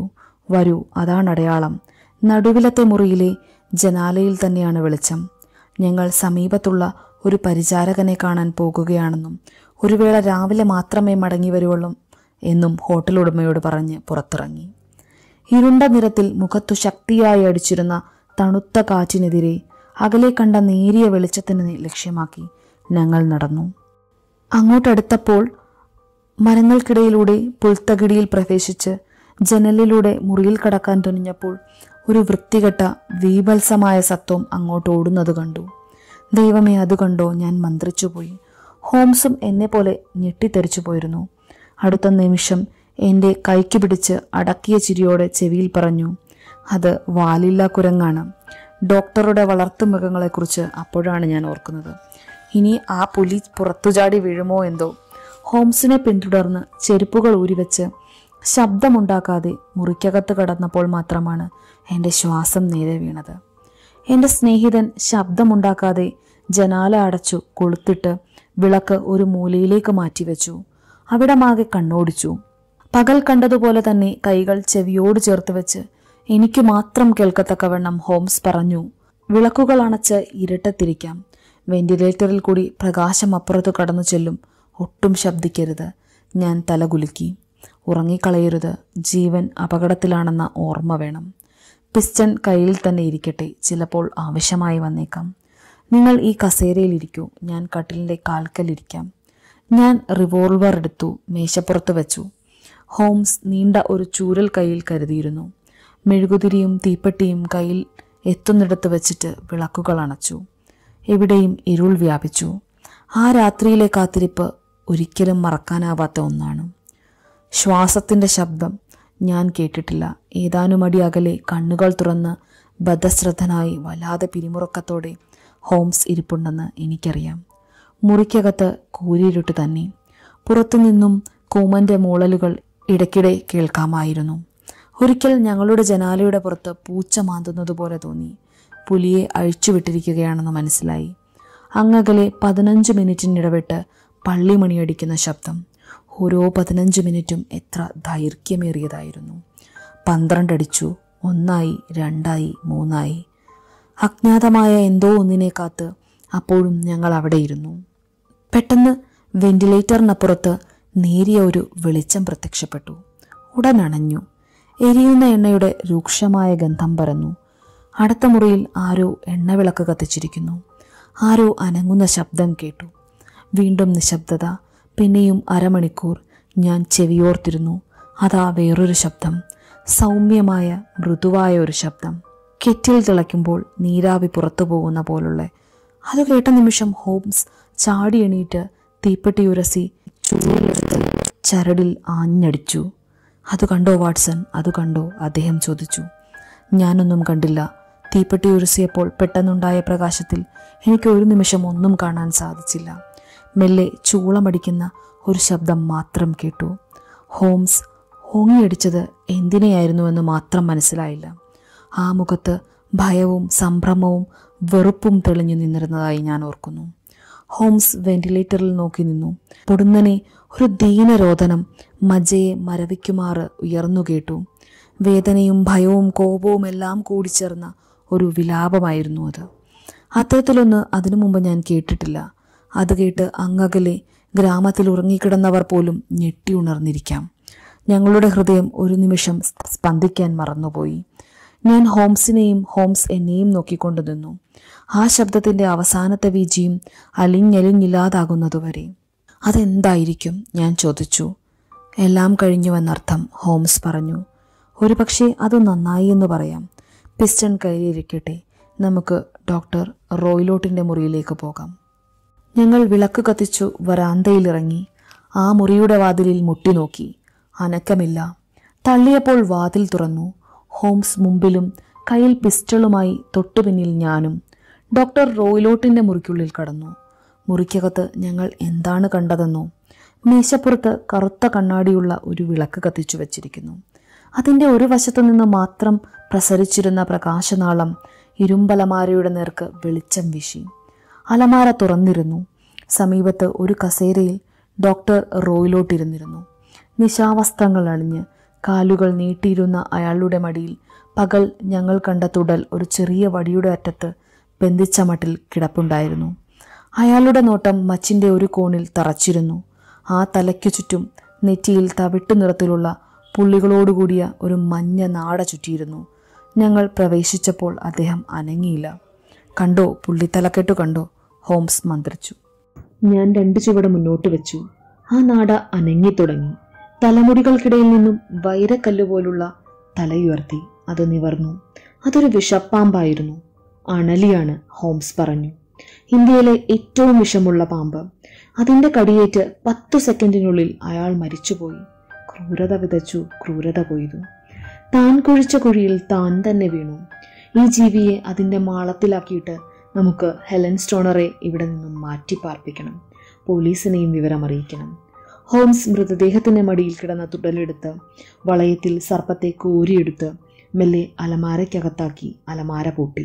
വരൂ അതാണ് അടയാളം നടുവിലത്തെ മുറിയിലെ ജനാലയിൽ തന്നെയാണ് വെളിച്ചം ഞങ്ങൾ സമീപത്തുള്ള ഒരു പരിചാരകനെ കാണാൻ പോകുകയാണെന്നും ഒരു വേള രാവിലെ മാത്രമേ മടങ്ങി വരുവുള്ളൂ എന്നും ഹോട്ടൽ ഉടമയോട് പറഞ്ഞ് പുറത്തിറങ്ങി ഇരുണ്ട നിറത്തിൽ മുഖത്തു ശക്തിയായി അടിച്ചിരുന്ന തണുത്ത കാറ്റിനെതിരെ അകലെ കണ്ട നേരിയ വെളിച്ചത്തിന് ലക്ഷ്യമാക്കി ഞങ്ങൾ നടന്നു അങ്ങോട്ടടുത്തപ്പോൾ മരങ്ങൾക്കിടയിലൂടെ പുൽത്തകിടിയിൽ പ്രവേശിച്ച് ജനലിലൂടെ മുറിയിൽ കടക്കാൻ തുനിഞ്ഞപ്പോൾ ഒരു വൃത്തികെട്ട വീഭത്സമായ സത്വം അങ്ങോട്ട് ഓടുന്നത് കണ്ടു ദൈവമേ അത് കണ്ടോ ഞാൻ മന്ത്രിച്ചുപോയി ഹോംസും എന്നെ പോലെ ഞെട്ടിത്തെറിച്ചു പോയിരുന്നു അടുത്ത നിമിഷം എൻ്റെ കൈക്ക് പിടിച്ച് അടക്കിയ ചിരിയോടെ ചെവിയിൽ പറഞ്ഞു അത് വാലില്ല കുരങ്ങാണ് ഡോക്ടറുടെ വളർത്തുമൃഗങ്ങളെക്കുറിച്ച് അപ്പോഴാണ് ഞാൻ ഓർക്കുന്നത് ഇനി ആ പുലി പുറത്തുചാടി വീഴുമോ എന്തോ ഹോംസിനെ പിന്തുടർന്ന് ചെരുപ്പുകൾ ഊരിവെച്ച് ശബ്ദമുണ്ടാക്കാതെ മുറിക്കകത്ത് കടന്നപ്പോൾ മാത്രമാണ് എൻ്റെ ശ്വാസം നേരെ വീണത് എൻ്റെ സ്നേഹിതൻ ശബ്ദമുണ്ടാക്കാതെ ജനാല അടച്ചു കൊളുത്തിട്ട് വിളക്ക് ഒരു മൂലയിലേക്ക് മാറ്റിവെച്ചു അവിടമാകെ കണ്ണോടിച്ചു പകൽ കണ്ടതുപോലെ തന്നെ കൈകൾ ചെവിയോട് ചേർത്ത് വെച്ച് എനിക്ക് മാത്രം കേൾക്കത്തക്കവണ്ണം ഹോംസ് പറഞ്ഞു വിളക്കുകൾ അണച്ച് ഇരുട്ടത്തിരിക്കാം വെന്റിലേറ്ററിൽ കൂടി പ്രകാശം അപ്പുറത്ത് കടന്നു ചെല്ലും ഒട്ടും ശബ്ദിക്കരുത് ഞാൻ തലകുലുക്കി ഉറങ്ങിക്കളയരുത് ജീവൻ അപകടത്തിലാണെന്ന ഓർമ്മ വേണം പിസ്റ്റൺ കയ്യിൽ തന്നെ ഇരിക്കട്ടെ ചിലപ്പോൾ ആവശ്യമായി വന്നേക്കാം നിങ്ങൾ ഈ കസേരയിൽ ഇരിക്കൂ ഞാൻ കട്ടിലിൻ്റെ കാൽക്കലിരിക്കാം ഞാൻ റിവോൾവർ എടുത്തു മേശപ്പുറത്ത് വെച്ചു ഹോംസ് നീണ്ട ഒരു ചൂരൽ കയ്യിൽ കരുതിയിരുന്നു മെഴുകുതിരിയും തീപ്പെട്ടിയും കയ്യിൽ എത്തുന്നിടത്ത് വെച്ചിട്ട് വിളക്കുകൾ അണച്ചു എവിടെയും ഇരുൾ വ്യാപിച്ചു ആ രാത്രിയിലെ കാത്തിരിപ്പ് ഒരിക്കലും മറക്കാനാവാത്ത ഒന്നാണ് ശ്വാസത്തിൻ്റെ ശബ്ദം ഞാൻ കേട്ടിട്ടില്ല ഏതാനും അടി അകലെ കണ്ണുകൾ തുറന്ന് ബദ്ധശ്രദ്ധനായി വല്ലാതെ പിരിമുറുക്കത്തോടെ ഹോംസ് ഇരിപ്പുണ്ടെന്ന് എനിക്കറിയാം മുറിക്കകത്ത് കൂരിരുട്ട് തന്നെ പുറത്തുനിന്നും കൂമന്റെ മൂളലുകൾ ഇടയ്ക്കിടെ കേൾക്കാമായിരുന്നു ഒരിക്കൽ ഞങ്ങളുടെ ജനാലയുടെ പുറത്ത് പൂച്ച മാന്തുന്നത് പോലെ തോന്നി പുലിയെ അഴിച്ചുവിട്ടിരിക്കുകയാണെന്ന് മനസ്സിലായി അങ്ങകലെ പതിനഞ്ച് മിനിറ്റിനിടവിട്ട് പള്ളിമണിയടിക്കുന്ന ശബ്ദം ഓരോ പതിനഞ്ച് മിനിറ്റും എത്ര ദൈർഘ്യമേറിയതായിരുന്നു പന്ത്രണ്ടടിച്ചു ഒന്നായി രണ്ടായി മൂന്നായി അജ്ഞാതമായ എന്തോ ഒന്നിനെ കാത്ത് അപ്പോഴും ഞങ്ങൾ അവിടെ ഇരുന്നു പെട്ടെന്ന് വെന്റിലേറ്ററിനപ്പുറത്ത് നേരിയ ഒരു വെളിച്ചം പ്രത്യക്ഷപ്പെട്ടു ഉടൻ അണഞ്ഞു എരിയുന്ന എണ്ണയുടെ രൂക്ഷമായ ഗന്ധം പരന്നു അടുത്ത മുറിയിൽ ആരോ എണ്ണവിളക്ക് കത്തിച്ചിരിക്കുന്നു ആരോ അനങ്ങുന്ന ശബ്ദം കേട്ടു വീണ്ടും നിശബ്ദത പിന്നെയും അരമണിക്കൂർ ഞാൻ ചെവിയോർത്തിരുന്നു അതാ വേറൊരു ശബ്ദം സൗമ്യമായ മൃദുവായ ഒരു ശബ്ദം കെറ്റിൽ തിളയ്ക്കുമ്പോൾ നീരാവി പുറത്തു പോകുന്ന പോലുള്ള അത് കേട്ട നിമിഷം ഹോംസ് ചാടി എണീറ്റ് തീപ്പെട്ടി ഉരസി ചൂടെടുത്ത് ചരടിൽ ആഞ്ഞടിച്ചു അത് കണ്ടോ വാട്സൺ അത് കണ്ടോ അദ്ദേഹം ചോദിച്ചു ഞാനൊന്നും കണ്ടില്ല തീപ്പെട്ടി ഉരസിയപ്പോൾ പെട്ടെന്നുണ്ടായ പ്രകാശത്തിൽ എനിക്ക് ഒരു നിമിഷം ഒന്നും കാണാൻ സാധിച്ചില്ല മെല്ലെ ചൂളമടിക്കുന്ന ഒരു ശബ്ദം മാത്രം കേട്ടു ഹോംസ് ഓങ്ങിയടിച്ചത് എന്തിനെയായിരുന്നുവെന്ന് മാത്രം മനസ്സിലായില്ല ആ മുഖത്ത് ഭയവും സംഭ്രമവും വെറുപ്പും തെളിഞ്ഞു നിന്നിരുന്നതായി ഞാൻ ഓർക്കുന്നു ഹോംസ് വെന്റിലേറ്ററിൽ നോക്കി നിന്നു പൊടുന്നനെ ഒരു ദീനരോധനം മജ്ജയെ മരവിക്കുമാറ് ഉയർന്നു കേട്ടു വേദനയും ഭയവും കോപവും എല്ലാം കൂടിച്ചേർന്ന ഒരു വിലാപമായിരുന്നു അത് അത്തരത്തിലൊന്ന് അതിനു മുമ്പ് ഞാൻ കേട്ടിട്ടില്ല അത് കേട്ട് അങ്ങകലെ ഗ്രാമത്തിൽ ഉറങ്ങിക്കിടന്നവർ പോലും ഞെട്ടി ഉണർന്നിരിക്കാം ഞങ്ങളുടെ ഹൃദയം ഒരു നിമിഷം സ്പന്ദിക്കാൻ മറന്നുപോയി ഞാൻ ഹോംസിനെയും ഹോംസ് എന്നെയും നോക്കിക്കൊണ്ടു നിന്നു ആ ശബ്ദത്തിന്റെ അവസാനത്തെ വീജിയും അലിഞ്ഞലിഞ്ഞില്ലാതാകുന്നതുവരെ അതെന്തായിരിക്കും ഞാൻ ചോദിച്ചു എല്ലാം കഴിഞ്ഞുവെന്നർത്ഥം ഹോംസ് പറഞ്ഞു ഒരുപക്ഷെ അത് നന്നായി എന്ന് പറയാം പിസ്റ്റൺ കയ്യിലിരിക്കട്ടെ നമുക്ക് ഡോക്ടർ റോയിലോട്ടിൻ്റെ മുറിയിലേക്ക് പോകാം ഞങ്ങൾ വിളക്ക് കത്തിച്ചു വരാന്തയിലിറങ്ങി ആ മുറിയുടെ വാതിലിൽ മുട്ടി നോക്കി അനക്കമില്ല തള്ളിയപ്പോൾ വാതിൽ തുറന്നു ഹോംസ് മുമ്പിലും കയ്യിൽ പിസ്റ്റളുമായി തൊട്ടുപിന്നിൽ ഞാനും ഡോക്ടർ റോയിലോട്ടിൻ്റെ മുറിക്കുള്ളിൽ കടന്നു മുറിക്കകത്ത് ഞങ്ങൾ എന്താണ് കണ്ടതെന്നോ മേശപ്പുറത്ത് കറുത്ത കണ്ണാടിയുള്ള ഒരു വിളക്ക് കത്തിച്ചു വച്ചിരിക്കുന്നു അതിൻ്റെ ഒരു വശത്തു നിന്ന് മാത്രം പ്രസരിച്ചിരുന്ന പ്രകാശനാളം ഇരുമ്പലമാരയുടെ നേർക്ക് വെളിച്ചം വീശി അലമാര തുറന്നിരുന്നു സമീപത്ത് ഒരു കസേരയിൽ ഡോക്ടർ റോയിലോട്ടിരുന്നിരുന്നു നിശാവസ്ത്രങ്ങൾ അണിഞ്ഞ് കാലുകൾ നീട്ടിയിരുന്ന അയാളുടെ മടിയിൽ പകൽ ഞങ്ങൾ കണ്ട തുടൽ ഒരു ചെറിയ വടിയുടെ അറ്റത്ത് ബന്ധിച്ച മട്ടിൽ കിടപ്പുണ്ടായിരുന്നു അയാളുടെ നോട്ടം മച്ചിൻ്റെ ഒരു കോണിൽ തറച്ചിരുന്നു ആ തലയ്ക്കു ചുറ്റും നെറ്റിയിൽ തവിട്ടു നിറത്തിലുള്ള പുള്ളികളോടുകൂടിയ ഒരു മഞ്ഞ നാട ചുറ്റിയിരുന്നു ഞങ്ങൾ പ്രവേശിച്ചപ്പോൾ അദ്ദേഹം അനങ്ങിയില്ല കണ്ടോ പുള്ളിത്തലക്കെട്ടു കണ്ടോ ഹോംസ് മന്ത്രിച്ചു ഞാൻ രണ്ട് ചുവട് മുന്നോട്ട് വെച്ചു ആ നാട അനങ്ങി തുടങ്ങി തലമുടികൾക്കിടയിൽ നിന്നും വൈരക്കല്ല് പോലുള്ള തലയുയർത്തി അത് നിവർന്നു അതൊരു വിഷപ്പാമ്പായിരുന്നു അണലിയാണ് ഹോംസ് പറഞ്ഞു ഇന്ത്യയിലെ ഏറ്റവും വിഷമുള്ള പാമ്പ് അതിന്റെ കടിയേറ്റ് പത്തു സെക്കൻഡിനുള്ളിൽ അയാൾ മരിച്ചുപോയി ക്രൂരത വിതച്ചു ക്രൂരത കൊയ്തു താൻ കുഴിച്ച കുഴിയിൽ താൻ തന്നെ വീണു ഈ ജീവിയെ അതിന്റെ മാളത്തിലാക്കിയിട്ട് നമുക്ക് ഹെലൻ സ്റ്റോണറെ ഇവിടെ നിന്നും മാറ്റി പാർപ്പിക്കണം പോലീസിനെയും വിവരം അറിയിക്കണം ഹോംസ് മൃതദേഹത്തിന്റെ മടിയിൽ കിടന്ന തുടലെടുത്ത് വളയത്തിൽ സർപ്പത്തെ കോരിയെടുത്ത് മെല്ലെ അലമാരയ്ക്കകത്താക്കി അലമാര പൂട്ടി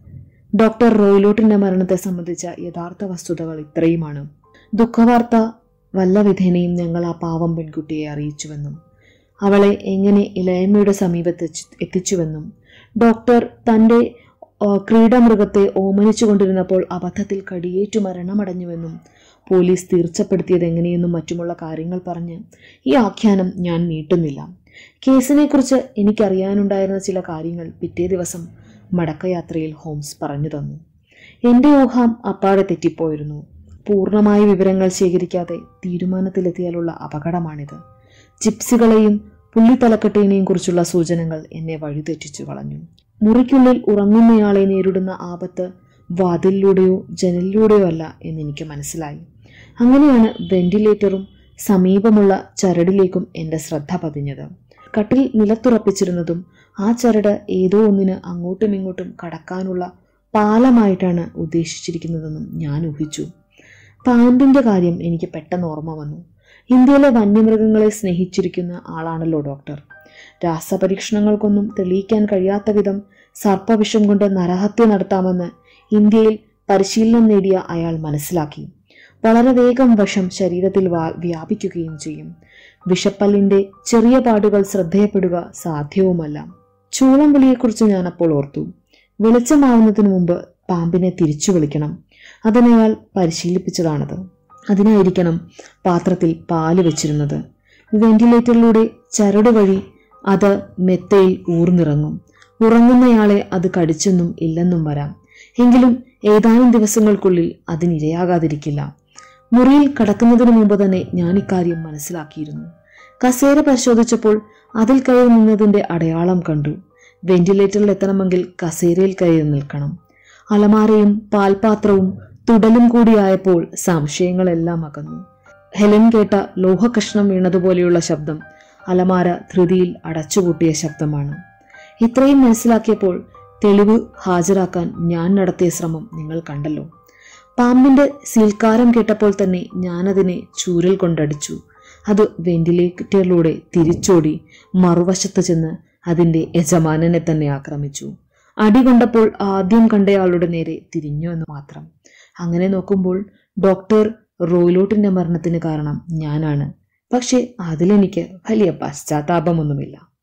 ഡോക്ടർ റോയിലോട്ടിന്റെ മരണത്തെ സംബന്ധിച്ച യഥാർത്ഥ വസ്തുതകൾ ഇത്രയുമാണ് ദുഃഖവാർത്ത വല്ല വിധേനയും ഞങ്ങൾ ആ പാവം പെൺകുട്ടിയെ അറിയിച്ചുവെന്നും അവളെ എങ്ങനെ ഇളയമ്മയുടെ സമീപത്ത് എത്തി- എത്തിച്ചുവെന്നും ഡോക്ടർ തൻ്റെ ആ, ക്രീഡമൃഗത്തെ ഓമനിച്ചു കൊണ്ടിരുന്നപ്പോൾ അബദ്ധത്തിൽ കടിയേറ്റു മരണമടഞ്ഞുവെന്നും പോലീസ് തീർച്ചപ്പെടുത്തിയത് എങ്ങനെയെന്നും മറ്റുമുള്ള കാര്യങ്ങൾ പറഞ്ഞ് ഈ ആഖ്യാനം ഞാൻ നീട്ടുന്നില്ല കേസിനെക്കുറിച്ച് എനിക്കറിയാനുണ്ടായിരുന്ന ചില കാര്യങ്ങൾ പിറ്റേ ദിവസം മടക്കയാത്രയിൽ ഹോംസ് പറഞ്ഞു തന്നു എൻ്റെ ഊഹം അപ്പാടെ തെറ്റിപ്പോയിരുന്നു പൂർണ്ണമായ വിവരങ്ങൾ ശേഖരിക്കാതെ തീരുമാനത്തിലെത്തിയാലുള്ള അപകടമാണിത് ജിപ്സികളെയും പുള്ളിത്തലക്കെട്ടിനെയും കുറിച്ചുള്ള സൂചനകൾ എന്നെ വഴിതെറ്റിച്ചു കളഞ്ഞു മുറിക്കുള്ളിൽ ഉറങ്ങുന്നയാളെ നേരിടുന്ന ആപത്ത് വാതിലിലൂടെയോ ജനലിലൂടെയോ അല്ല എന്നെനിക്ക് മനസ്സിലായി അങ്ങനെയാണ് വെന്റിലേറ്ററും സമീപമുള്ള ചരടിലേക്കും എൻ്റെ ശ്രദ്ധ പതിഞ്ഞത് കട്ടിൽ നിലത്തുറപ്പിച്ചിരുന്നതും ആ ചരട് ഏതോ ഒന്നിന് അങ്ങോട്ടും ഇങ്ങോട്ടും കടക്കാനുള്ള പാലമായിട്ടാണ് ഉദ്ദേശിച്ചിരിക്കുന്നതെന്നും ഞാൻ ഊഹിച്ചു പാമ്പിന്റെ കാര്യം എനിക്ക് പെട്ടെന്ന് ഓർമ്മ വന്നു ഇന്ത്യയിലെ വന്യമൃഗങ്ങളെ സ്നേഹിച്ചിരിക്കുന്ന ആളാണല്ലോ ഡോക്ടർ രാസപരീക്ഷണങ്ങൾക്കൊന്നും തെളിയിക്കാൻ കഴിയാത്ത വിധം സർപ്പവിഷം കൊണ്ട് നരഹത്യ നടത്താമെന്ന് ഇന്ത്യയിൽ പരിശീലനം നേടിയ അയാൾ മനസ്സിലാക്കി വളരെ വേഗം വിഷം ശരീരത്തിൽ വാ- വ്യാപിക്കുകയും ചെയ്യും വിഷപ്പല്ലിന്റെ ചെറിയ പാടുകൾ ശ്രദ്ധയപ്പെടുക സാധ്യവുമല്ല ചൂളം വിളിയെക്കുറിച്ച് ഞാൻ അപ്പോൾ ഓർത്തു വെളിച്ചമാവുന്നതിന് മുമ്പ് പാമ്പിനെ തിരിച്ചു വിളിക്കണം അതിനയാൾ പരിശീലിപ്പിച്ചതാണത് അതിനായിരിക്കണം പാത്രത്തിൽ പാല് വെച്ചിരുന്നത് വെന്റിലേറ്ററിലൂടെ ചരട് വഴി അത് മെത്തയിൽ ഊർന്നിറങ്ങും ഉറങ്ങുന്നയാളെ അത് കടിച്ചെന്നും ഇല്ലെന്നും വരാം എങ്കിലും ഏതാനും ദിവസങ്ങൾക്കുള്ളിൽ അതിനിരയാകാതിരിക്കില്ല മുറിയിൽ കടക്കുന്നതിന് മുമ്പ് തന്നെ ഞാൻ ഇക്കാര്യം മനസ്സിലാക്കിയിരുന്നു കസേര പരിശോധിച്ചപ്പോൾ അതിൽ കയറി നിന്നതിന്റെ അടയാളം കണ്ടു വെന്റിലേറ്ററിൽ എത്തണമെങ്കിൽ കസേരയിൽ കയറി നിൽക്കണം അലമാരയും പാൽപാത്രവും തുടലും കൂടിയായപ്പോൾ സംശയങ്ങളെല്ലാം അകന്നു ഹെലൻ കേട്ട ലോഹകഷ്ണം വീണതുപോലെയുള്ള ശബ്ദം അലമാര ധൃതിയിൽ അടച്ചുപൂട്ടിയ ശബ്ദമാണ് ഇത്രയും മനസ്സിലാക്കിയപ്പോൾ തെളിവ് ഹാജരാക്കാൻ ഞാൻ നടത്തിയ ശ്രമം നിങ്ങൾ കണ്ടല്ലോ പാമ്പിന്റെ സീൽക്കാരം കേട്ടപ്പോൾ തന്നെ ഞാനതിനെ ചൂരൽ കൊണ്ടടിച്ചു അത് വെന്റിലേറ്ററിലൂടെ തിരിച്ചോടി മറുവശത്ത് ചെന്ന് അതിന്റെ യജമാനനെ തന്നെ ആക്രമിച്ചു അടി കൊണ്ടപ്പോൾ ആദ്യം കണ്ടയാളുടെ നേരെ തിരിഞ്ഞു എന്ന് മാത്രം അങ്ങനെ നോക്കുമ്പോൾ ഡോക്ടർ റോയിലോട്ടിന്റെ മരണത്തിന് കാരണം ഞാനാണ് പക്ഷെ അതിലെനിക്ക് വലിയ പശ്ചാത്താപമൊന്നുമില്ല